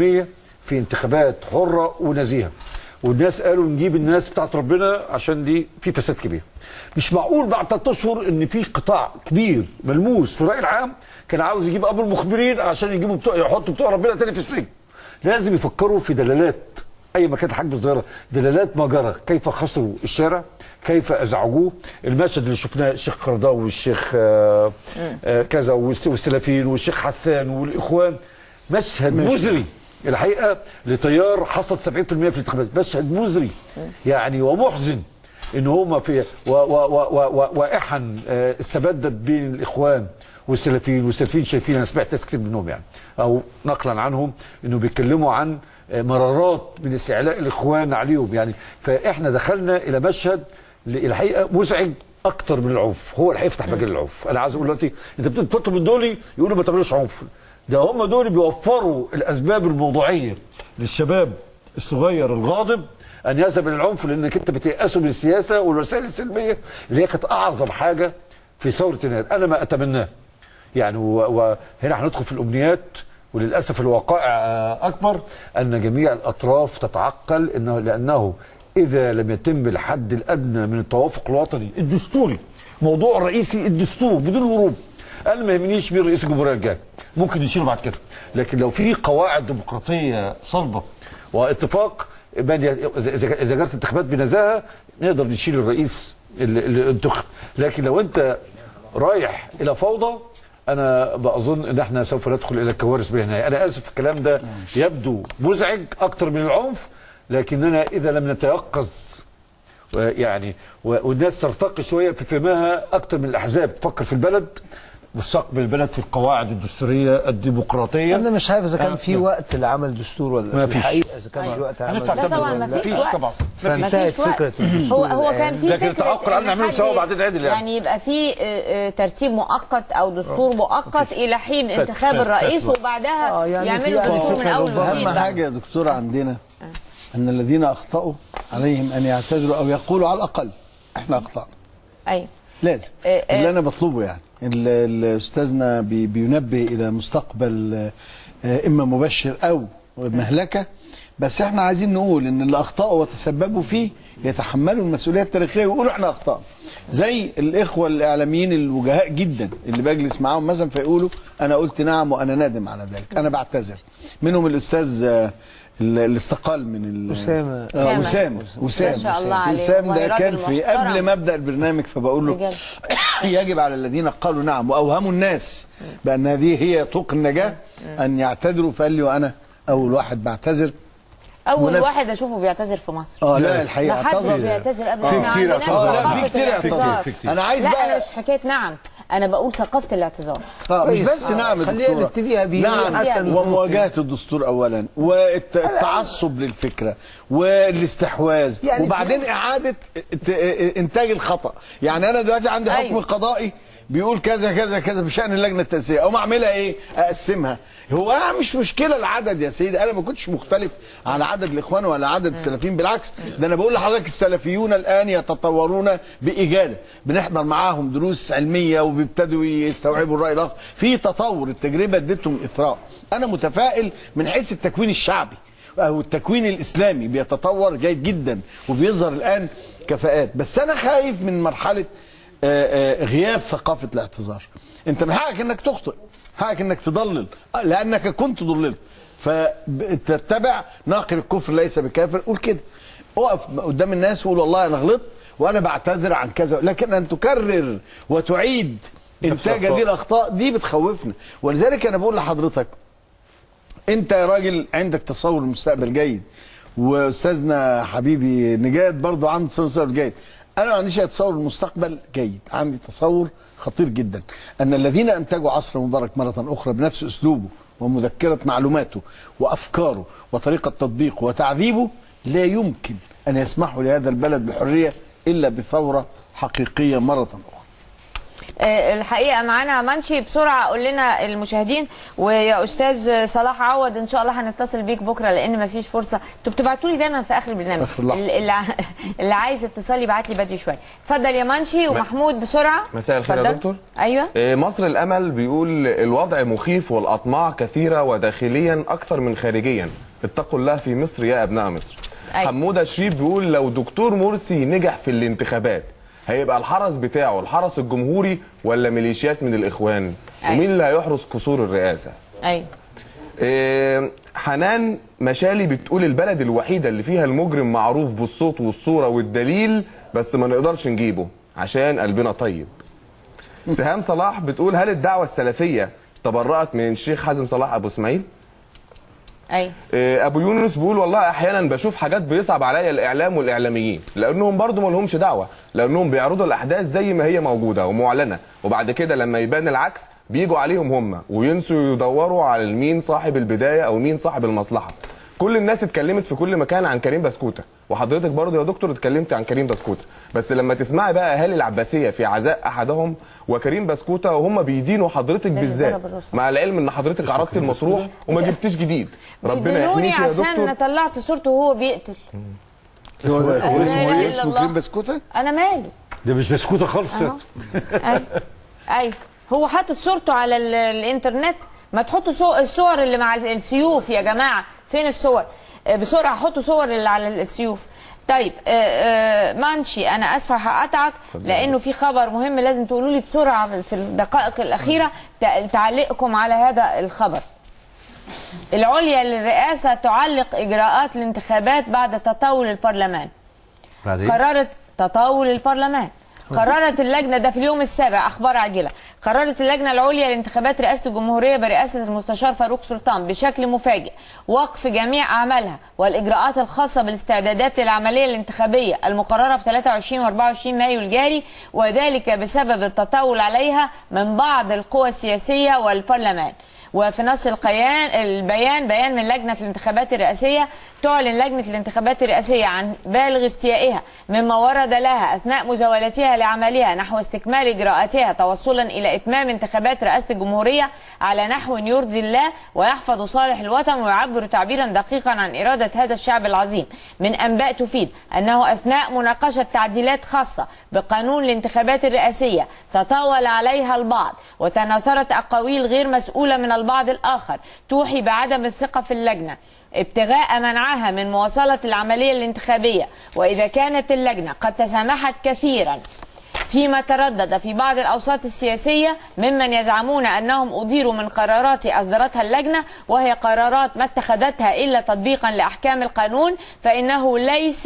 في انتخابات حره ونزيهه والناس قالوا نجيب الناس بتاعت ربنا عشان دي في فساد كبير مش معقول بعد ثلاث اشهر ان في قطاع كبير ملموس في الراي العام كان عاوز يجيب ابو المخبرين عشان يجيبوا بتوع يحطوا بتوع ربنا تاني في السجن لازم يفكروا في دلالات اي ما كانت حجم صغيره دلالات ما جرى كيف خسروا الشارع كيف ازعجوه المشهد اللي شفناه الشيخ قرضاوي والشيخ آه آه كذا والس- والسلفيين والشيخ حسان والاخوان مشهد مزري الحقيقه لتيار حصل 70% في الانتخابات مشهد مزري يعني ومحزن ان هم في و- و- و- و- وائحا آه، استبدت بين الاخوان والسلفيين والسلفيين شايفين انا سمعت ناس كتير منهم يعني او نقلا عنهم انه بيتكلموا عن آه، مرارات من استعلاء الاخوان عليهم يعني فاحنا دخلنا الى مشهد ل- الحقيقه مزعج اكتر من العنف هو اللي هيفتح مجال العنف انا عايز اقول دلوقتي انت بت- بتطلب من دول يقولوا ما تعملوش عنف ده هم دول بيوفروا الاسباب الموضوعيه للشباب الصغير الغاضب ان يذهب الى العنف لانك انت بتيأسه من السياسه والوسائل السلميه اللي هي كانت اعظم حاجه في ثوره يناير انا ما اتمناه يعني و- وهنا هندخل في الامنيات وللاسف الواقع آه، اكبر ان جميع الاطراف تتعقل انه لانه اذا لم يتم الحد الادنى من التوافق الوطني الدستوري موضوع الرئيسي الدستور بدون هروب انا ما يهمنيش مين رئيس الجمهوريه الجاي ممكن نشيله بعد كده لكن لو في قواعد ديمقراطيه صلبه واتفاق من ي- اذا إذا جرت انتخابات بنزاهه نقدر نشيل الرئيس اللي, اللي انتخب لكن لو انت رايح الى فوضى انا بظن ان احنا سوف ندخل الى كوارث بلا نهايه انا اسف الكلام ده يبدو مزعج اكتر من العنف لكننا اذا لم نتيقظ و- يعني و- والناس ترتقي شويه في فهمها اكتر من الاحزاب تفكر في البلد مستقبل البلد في القواعد الدستوريه الديمقراطيه انا مش عارف اذا كان آه، في نعم. وقت لعمل دستور ولا ما في فيش. الحقيقه اذا كان في وقت لعمل هندفع لا ثمن طبعا ولا ما لا؟ فيش مفيش وقت طبعا فانتهت مفيش وقت. فكره الدستور هو هو الآن. كان في لكن فكرة التعاقل على إن نعمله حد- سوا وبعدين عدل يعني. يعني يبقى في آه، آه، ترتيب مؤقت او دستور مؤقت الى حين انتخاب فات- الرئيس فات وبعدها آه، يعني يعملوا في يعني دستور من فكرة اول ربما وجديد اهم بقى. حاجه يا دكتوره عندنا ان الذين اخطاوا عليهم ان يعتذروا او يقولوا على الاقل احنا اخطانا ايوه لازم إيه إيه. اللي انا بطلبه يعني ال- ال- استاذنا بي- بينبه الى مستقبل آه، اما مبشر او مهلكه بس احنا عايزين نقول ان اللي اخطاوا وتسببوا فيه يتحملوا المسؤوليه التاريخيه ويقولوا احنا اخطانا زي الاخوه الاعلاميين الوجهاء جدا اللي بجلس معاهم مثلا فيقولوا انا قلت نعم وانا نادم على ذلك انا بعتذر منهم الاستاذ آه، اللي اللي استقال من ال- أسامة. آه، أسامة. وسام وسام ما شاء الله عليه. وسام والله ده راجل كان في محترم. قبل ما ابدا البرنامج فبقول له بجد. يجب على الذين قالوا نعم واوهموا الناس بان هذه هي طوق النجاه ان يعتذروا فقال لي وانا اول واحد بعتذر اول ونفس- واحد اشوفه بيعتذر في مصر اه لا ما الحقيقه حدش اعتذر بيعتذر ابدا في احنا كتير عندناش اعتذار. اه لا ثقافة في كتير الاعتذار. اعتذار في كتير. انا عايز لا بقى انا مش حكايه نعم انا بقول ثقافه الاعتذار اه مش كويس. بس آه. نعم يا خلينا دكتورة. نبتديها بيه نعم أحسن. ومواجهه الدستور اولا والتعصب للفكره والاستحواذ يعني وبعدين اعاده ت- انتاج الخطا يعني انا دلوقتي عندي حكم أيوة. قضائي بيقول كذا كذا كذا بشان اللجنه التاسيسيه اقوم اعملها ايه اقسمها هو أنا مش مشكله العدد يا سيدي انا ما كنتش مختلف على عدد الاخوان ولا عدد السلفيين بالعكس ده انا بقول لحضرتك السلفيون الان يتطورون باجاده بنحضر معاهم دروس علميه وبيبتدوا يستوعبوا الراي الاخر في تطور التجربه اديتهم اثراء انا متفائل من حيث التكوين الشعبي او التكوين الاسلامي بيتطور جيد جدا وبيظهر الان كفاءات بس انا خايف من مرحله آه، آه، غياب ثقافه الاعتذار انت من حقك انك تخطئ حقك انك تضلل آه، لانك كنت ضللت فتتبع ناقل الكفر ليس بكافر قول كده اقف قدام الناس وقول والله انا غلطت وانا بعتذر عن كذا لكن ان تكرر وتعيد انتاج هذه الاخطاء دي بتخوفنا ولذلك انا بقول لحضرتك انت يا راجل عندك تصور المستقبل جيد واستاذنا حبيبي نجاد برضو عنده تصور جيد انا ما عنديش أي تصور المستقبل جيد عندي تصور خطير جدا ان الذين انتجوا عصر مبارك مره اخرى بنفس اسلوبه ومذكره معلوماته وافكاره وطريقه تطبيقه وتعذيبه لا يمكن ان يسمحوا لهذا البلد بالحريه الا بثوره حقيقيه مره اخرى آه، الحقيقه معانا منشي بسرعه قول لنا المشاهدين ويا استاذ صلاح عوض ان شاء الله هنتصل بيك بكره لان مفيش فرصه انتوا بتبعتوا لي دايما في اخر البرنامج آخر لحظة. اللي, ع- اللي عايز اتصال يبعت لي بدري شويه اتفضل يا منشي ومحمود بسرعه مساء الخير يا اتفضل. دكتور. ايوه إيه، مصر الأمل بيقول الوضع مخيف والأطماع كثيرة وداخليا أكثر من خارجيا اتقوا الله في مصر يا أبناء مصر أيوة. حمودة شريف بيقول لو دكتور مرسي نجح في الانتخابات هيبقى الحرس بتاعه الحرس الجمهوري ولا ميليشيات من الإخوان أيوة. ومين اللي هيحرس قصور الرئاسة ايوه إيه، حنان مشالي بتقول البلد الوحيدة اللي فيها المجرم معروف بالصوت والصورة والدليل بس ما نقدرش نجيبه عشان قلبنا طيب سهام صلاح بتقول هل الدعوة السلفية تبرأت من الشيخ حازم صلاح أبو اسماعيل؟ ايوه إيه، ابو يونس بيقول والله احيانا بشوف حاجات بيصعب عليا الاعلام والاعلاميين لانهم برضو ما لهمش دعوه لانهم بيعرضوا الاحداث زي ما هي موجوده ومعلنه وبعد كده لما يبان العكس بيجوا عليهم هم وينسوا يدوروا على مين صاحب البدايه او مين صاحب المصلحه كل الناس اتكلمت في كل مكان عن كريم بسكوته وحضرتك برضو يا دكتور اتكلمت عن كريم بسكوته بس لما تسمعي بقى اهالي العباسيه في عزاء احدهم وكريم بسكوته وهم بيدينوا حضرتك اللي بالذات ضرب الرصاص. مع العلم ان حضرتك عرضت المسروح وما جبتش جديد ربنا بيدلوني يحميك يا عشان دكتور طلعت صورته وهو بيقتل هو هو لا اسمه إله ايه إلا اسمه الله. كريم بسكوته انا مالي ده مش بسكوته خالص اهو ايوه ايوه هو حاطط صورته على ال- الانترنت ما تحطوا صو- الصور اللي مع السيوف يا جماعه فين الصور آه، بسرعه حطوا صور اللي على السيوف طيب آه، آه، مانشي انا اسفه هقطعك لانه في خبر مهم لازم تقولوا لي بسرعه في الدقائق الاخيره تع- تعليقكم على هذا الخبر العليا للرئاسه تعلق اجراءات الانتخابات بعد تطاول البرلمان بعدين قررت تطاول البرلمان قررت اللجنة ده في اليوم السابع أخبار عاجلة قررت اللجنة العليا لانتخابات رئاسة الجمهورية برئاسة المستشار فاروق سلطان بشكل مفاجئ وقف جميع أعمالها والإجراءات الخاصة بالاستعدادات للعملية الانتخابية المقررة في 23 و 24 مايو الجاري وذلك بسبب التطاول عليها من بعض القوى السياسية والبرلمان وفي نص القيان البيان بيان من لجنة الانتخابات الرئاسية تعلن لجنة الانتخابات الرئاسية عن بالغ استيائها مما ورد لها أثناء مزاولتها لعملها نحو استكمال إجراءاتها توصلا إلى إتمام انتخابات رئاسة الجمهورية على نحو يرضي الله ويحفظ صالح الوطن ويعبر تعبيرا دقيقا عن إرادة هذا الشعب العظيم من أنباء تفيد أنه أثناء مناقشة تعديلات خاصة بقانون الانتخابات الرئاسية تطاول عليها البعض وتناثرت أقاويل غير مسؤولة من البعض الآخر توحي بعدم الثقة في اللجنة ابتغاء منعها من مواصلة العملية الانتخابية وإذا كانت اللجنة قد تسامحت كثيرا فيما تردد في بعض الأوساط السياسية ممن يزعمون أنهم أديروا من قرارات أصدرتها اللجنة وهي قرارات ما اتخذتها إلا تطبيقا لأحكام القانون فإنه ليس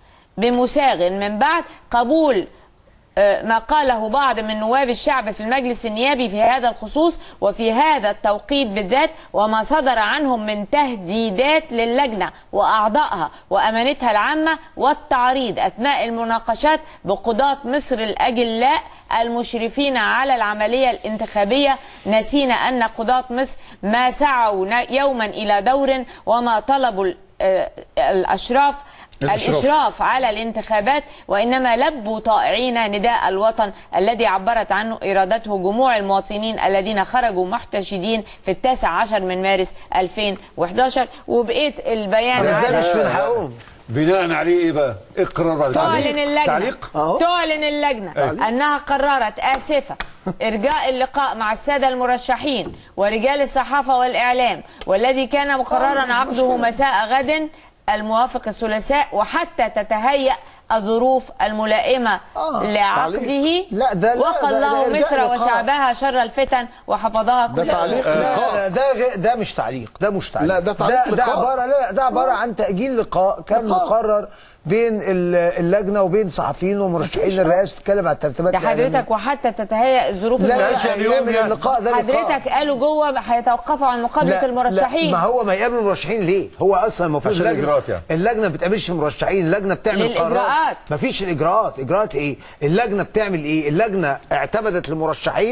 بمساغ من بعد قبول آه، ما قاله بعض من نواب الشعب في المجلس النيابي في هذا الخصوص وفي هذا التوقيت بالذات وما صدر عنهم من تهديدات للجنة وأعضائها وأمانتها العامة والتعريض أثناء المناقشات بقضاة مصر الأجلاء المشرفين على العملية الانتخابية نسينا أن قضاة مصر ما سعوا ن- يوما إلى دور وما طلبوا ال- آه، الأشراف الإشراف. الإشراف على الانتخابات وإنما لبوا طائعين نداء الوطن الذي عبرت عنه إرادته جموع المواطنين الذين خرجوا محتشدين في التاسع عشر من مارس 2011 وبقيت البيان بس ده على مش من حقهم بناء عليه ايه بقى؟ ايه القرار بعد كده؟ تعلن اللجنة تعليق أهو. تعلن اللجنة أنها قررت آسفة إرجاء اللقاء مع السادة المرشحين ورجال الصحافة والإعلام والذي كان مقررا عقده مساء غد الموافق الثلاثاء وحتى تتهيأ الظروف الملائمة آه، لعقده تعليق. لا، ده- لا، وقى ده- ده الله إرجاء مصر لقاء. وشعبها شر الفتن وحفظها ده كل تعليق لا لقاء لا ده غير- ده مش تعليق ده مش تعليق لا، ده تعليق ده, ده لقاء. عباره لا لا، ده عباره عن تاجيل لقاء كان لقاء. مقرر بين ال- اللجنه وبين صحفيين ومرشحين الرئاسه تتكلم عن الترتيبات ده الإعلامية. حضرتك وحتى تتهيأ الظروف لا لا الملائمة. ماشي اليوم يعمل يعني. اللقاء ده لقاء حضرتك قالوا جوه هيتوقفوا عن مقابلة لا المرشحين لا ما هو ما يقابل المرشحين ليه؟ هو اصلا المفروض عشان اللجنه الإجراءات يعني. اللجنه ما بتقابلش مرشحين، اللجنه بتعمل للإجراءات. قرارات ما فيش الاجراءات، اجراءات ايه؟ اللجنه بتعمل ايه؟ اللجنه اعتمدت لمرشحين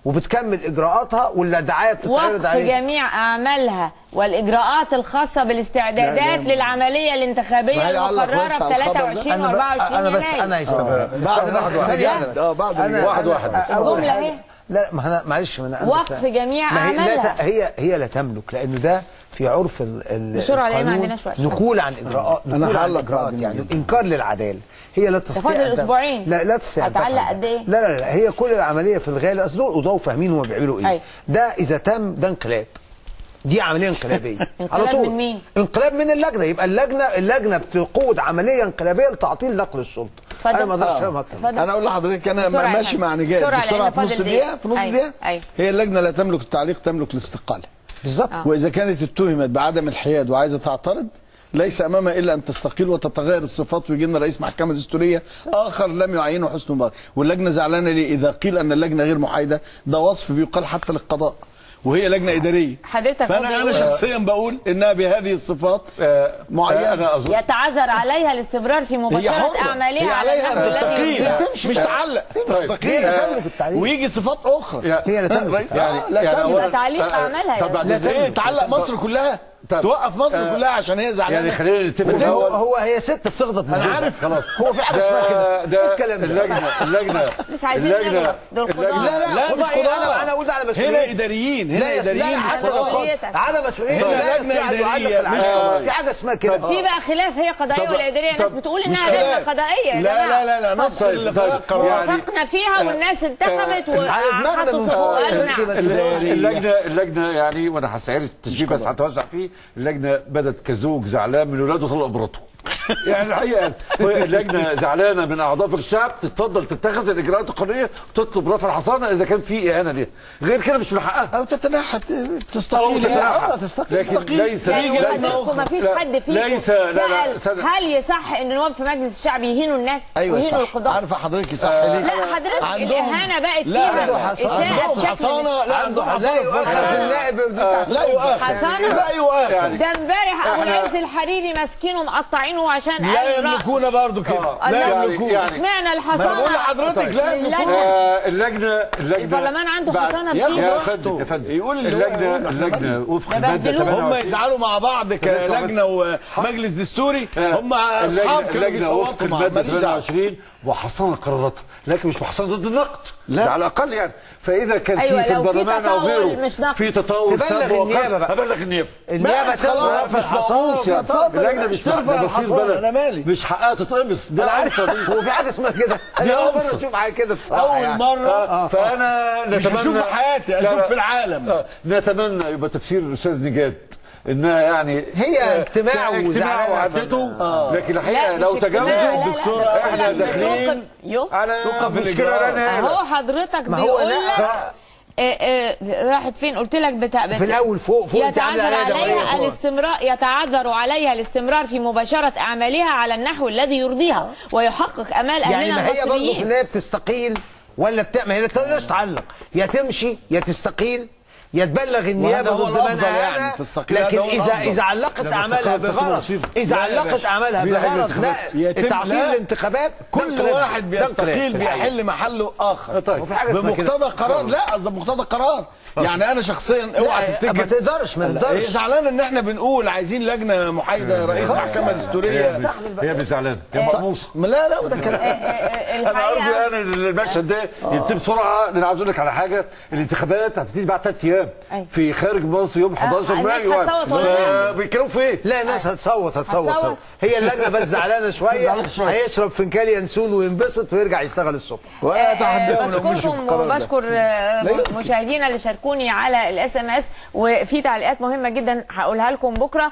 وبتكمل اجراءاتها والدعايه بتتعرض وقف عليها جميع اعمالها والاجراءات الخاصه بالاستعدادات لا، لا. للعمليه الانتخابيه اسمحي لي أعلق المقرره بس في على الخبر ده. 23 انا ب... و24 انا بس يناير انا عايز بعد أنا بس واحد واحد. ثانية واحدة بس. اه بعد أنا- الإجابة. واحد واحد. أ- أول جملة حاجة أهي. لا ما انا معلش ما انا أنا وقف بس- جميع ما هي لا أعمالها. ت- هي هي لا تملك لانه ده في عرف ال ال بسرعة لأن ما القانون عندناش وقت. نقول عن اجراءات أنا نقول عن هعلق اجراءات بعد يعني الإجابة. انكار للعداله هي لا تستطيع فاضل أن تم- أسبوعين. لا لا تستطيع أن هتعلق تفعل قد ده. إيه؟ لا لا لا هي كل العمليه في الغالب اصل دول قضاه وفاهمين هم بيعملوا ايه أيوة. ده اذا تم ده انقلاب دي عمليه انقلابيه انقلاب على طول من مين؟ انقلاب من اللجنه يبقى اللجنه اللجنه بتقود عمليه انقلابيه لتعطيل نقل السلطه اتفضل. انا ما اقدرش آه. افهم اكتر اتفضل. انا اقول لحضرتك انا بسرعة يا ماشي فندم. مع نجاة بسرعة بسرعه لأن في نص فاضل دقيقه دقيقة. في نص أيوة. دقيقه أيوة. هي اللجنه لا تملك التعليق تملك الاستقاله بالظبط واذا كانت اتهمت بعدم الحياد وعايزه تعترض ليس امامها الا ان تستقيل وتتغير الصفات ويجي لنا رئيس محكمه دستوريه اخر لم يعينه حسن مبارك واللجنه زعلانه ليه اذا قيل ان اللجنه غير محايده ده وصف بيقال حتى للقضاء وهي لجنه اداريه حضرتك هو فانا انا بيقول- شخصيا بقول انها بهذه الصفات آه، معينه انا اظن يتعذر عليها الاستمرار في هي مباشره حرة اعمالها هي على عليها النحو ان الذي تستقيل يرضيها. مش تعلق تستقيل هي تملك التعليق. ويجي صفات اخرى يا- هي لا تملك رئيس يعني آه، لا يعني تملك. يبقى أولاً- تعليق آه، أعمالها طب يعني. بعد لا إذنك. ايه تعلق مصر كلها طب. توقف مصر آه، كلها عشان هي زعلانه يعني خلينا نتفق وتنزل- هو, الأول. هو هي ست بتغضب من أنا جوزها. عارف. خلاص هو في حاجه اسمها كده إيه ده الكلام ده اللجنه اللجنه مش عايزين اللجنة- نغلط، دول قضاة. اللجنة- لا لا لا مش قضاء إيه؟ قضاء انا انا اقول ده على مسؤوليه هنا اداريين لا هنا يا اداريين لا مش على قضاء مسؤوليتك. على مسؤوليتك هنا لا لجنة يستطيع أن إدارية، يعلق مش العدالة. قضاء. في حاجه اسمها كده في بقى خلاف هي قضائيه طب- والاداريه ناس طب- بتقول مش انها لجنه خلاف. قضائيه يا لا جماعه لا لا لا نص طيب، اللي طيب. قرار يعني- وثقنا فيها والناس انتخبت على دماغنا وحطوا من صفوف فوق. اجنع أنت بس- اللجنه اللجنه يعني وانا هسعر التشبيه بس هتوسع فيه اللجنه بدت كزوج زعلان من ولاده طلق مراته يعني الحقيقه اللجنه زعلانه من اعضاء في الشعب تتفضل تتخذ الاجراءات القانونيه وتطلب رفع الحصانه اذا كان في اهانه ليها غير كده مش من حقها او تتنحى ت- أو تستقيل تتنحى. آه، تستقيل لكن تستقيل. ليس- يعني يجي لجنه وحضرتكم اخرى ما فيش لا، حد فيكم ليس- لا، لا، سأل سنة. هل يصح ان نواب في مجلس الشعب يهينوا الناس ايوه ويهينوا صح القضاء عارفه حضرتك صح ليه لا حضرتك عندهم- الاهانه بقت لا فيها عنده حصانه إساءة عندهم بشكل حصانه لا عنده عندهم لا يؤاخذ حصانه النائب بتاعت لا يؤاخذ حصانة؟ لا يؤاخذ ده امبارح ابو إحنا- العز الحريري ماسكينه مقطعينه عشان لا قال رأي. يملكون برضه كده آه. لا يعني- يملكون يعني- اشمعنى ما الحصانه أنا بقول لحضرتك لا اللجنة. يملكون آه، اللجنه اللجنه البرلمان عنده بعد- حصانة يا كتير. يا براحته. فندم يا فندم يقول اللي هو اللجنه يقوله. اللجنه وفق ده الماده بهدلوه. 28 هم يزعلوا مع بعض كلجنه ومجلس دستوري هم اصحاب اللجنه كانوا اللجنه وفق بيصوتوا مع الماده ماليش دعوه 28 وحصانه قراراتها لكن مش محصنه ضد النقد لا. ده على الاقل يعني فاذا كان أيوة، في في لو في البرلمان او تطاول غيره مش نقد. في تطاول تبلغ سب وقذف، النيابة بقى. هبلغ النيابه النيابه بس خلاص، ترفع مش مقصوص يعني اتفضل، اللجنه مش ترفع ده بصير الحصانة، بلد أنا مالي. مش حقها تتقمص ده انا عارف عنصر. هو في حاجه اسمها كده انا اول مره اشوف حاجه كده بصراحه اول يعني. مره آه، فانا مش نتمنى هشوف في حياتي لا، اشوف لا. في العالم آه، نتمنى يبقى تفسير الاستاذ نجاد انها يعني هي آه، اجتماع اجتماع وزعلانة. وعدته لكن لا الحقيقه مش لو اجتماع، تجاوزوا لا، لا، لا، الدكتوره ده احنا بقول لك داخلين بنوقف- يو. على نوقف مشكله الإجراء. لا نهاية اهو لها. حضرتك ما هو بيقول لا، لك ف- إيه إيه راحت فين قلت لك بتاع بت... في الأول فوق- فوق أنت عاملة يتعذر عليها دورية عليها فوق. الاستمرار يتعذر عليها الاستمرار في مباشره اعمالها على النحو الذي يرضيها ويحقق امال يعني اهلنا ما هي برضه في المصريين النهايه بتستقيل ولا بتعمل هي لا تقدرش تعلق يا تمشي يا تستقيل يا تبلغ النيابه وهذا هو ضد من الأفضل يعني، أهانها. تستقيل لكن هذا هو اذا الأفضل. اذا علقت لما اعمالها استقالت تكون بغرض مصيبة. اذا لا يا علقت باشا. اعمالها مين هيجي بغرض الانتخابات؟ لا يتم- تعطيل لا. الانتخابات ده كل انقلاب. واحد ده انقلاب بيستقيل في الحقيقة. بيحل محله اخر طيب. وفي حاجه اسمها كده بمقتضى قرار لا قصدي بمقتضى قرار يعني انا شخصيا اوعى لا، تفتكر ما تقدرش ما هي تقدرش زعلان ان احنا بنقول عايزين لجنه محايده رئيس محكمه دستوريه هي مش زعلانه هي مقموصه لا لا ده كلام انا ارجو الحقيقه انا إن المشهد ده يتم بسرعه لان عاوز اقول لك على حاجه الانتخابات هتبتدي بعد ثلاث ايام أيوة. في خارج مصر يوم 11 الناس مايو هتصوت ولا لا؟ بيتكلموا في ايه؟ لا الناس هتصوت هتصوت هتصوت. هتصوت. هي اللجنه بس زعلانه شويه زعلانة شوية. هيشرب فنجان ينسون وينبسط ويرجع يشتغل الصبح ولا آه، اتحداهم لو مشوا في بشكركم القرار ده وبشكر آه، لا يمكن. مشاهدينا اللي شاركوني على الاس ام اس وفي تعليقات مهمه جدا هقولها لكم بكره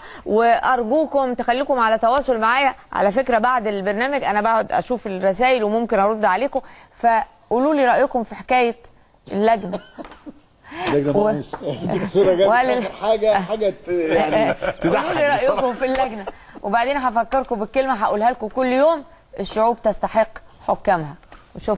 وارجوكم تخليكم على تواصل معايا على فكره بعد البرنامج انا بقعد اشوف الرسائل وممكن ارد عليكم فقولوا لي رايكم في حكايه اللجنه لجنه و- مقموصه الصوره جت ولا- آخر حاجه حاجه ت- يعني قولوا لي تضحك بصراحه رايكم في اللجنه وبعدين هفكركم بالكلمه هقولها لكم كل يوم الشعوب تستحق حكامها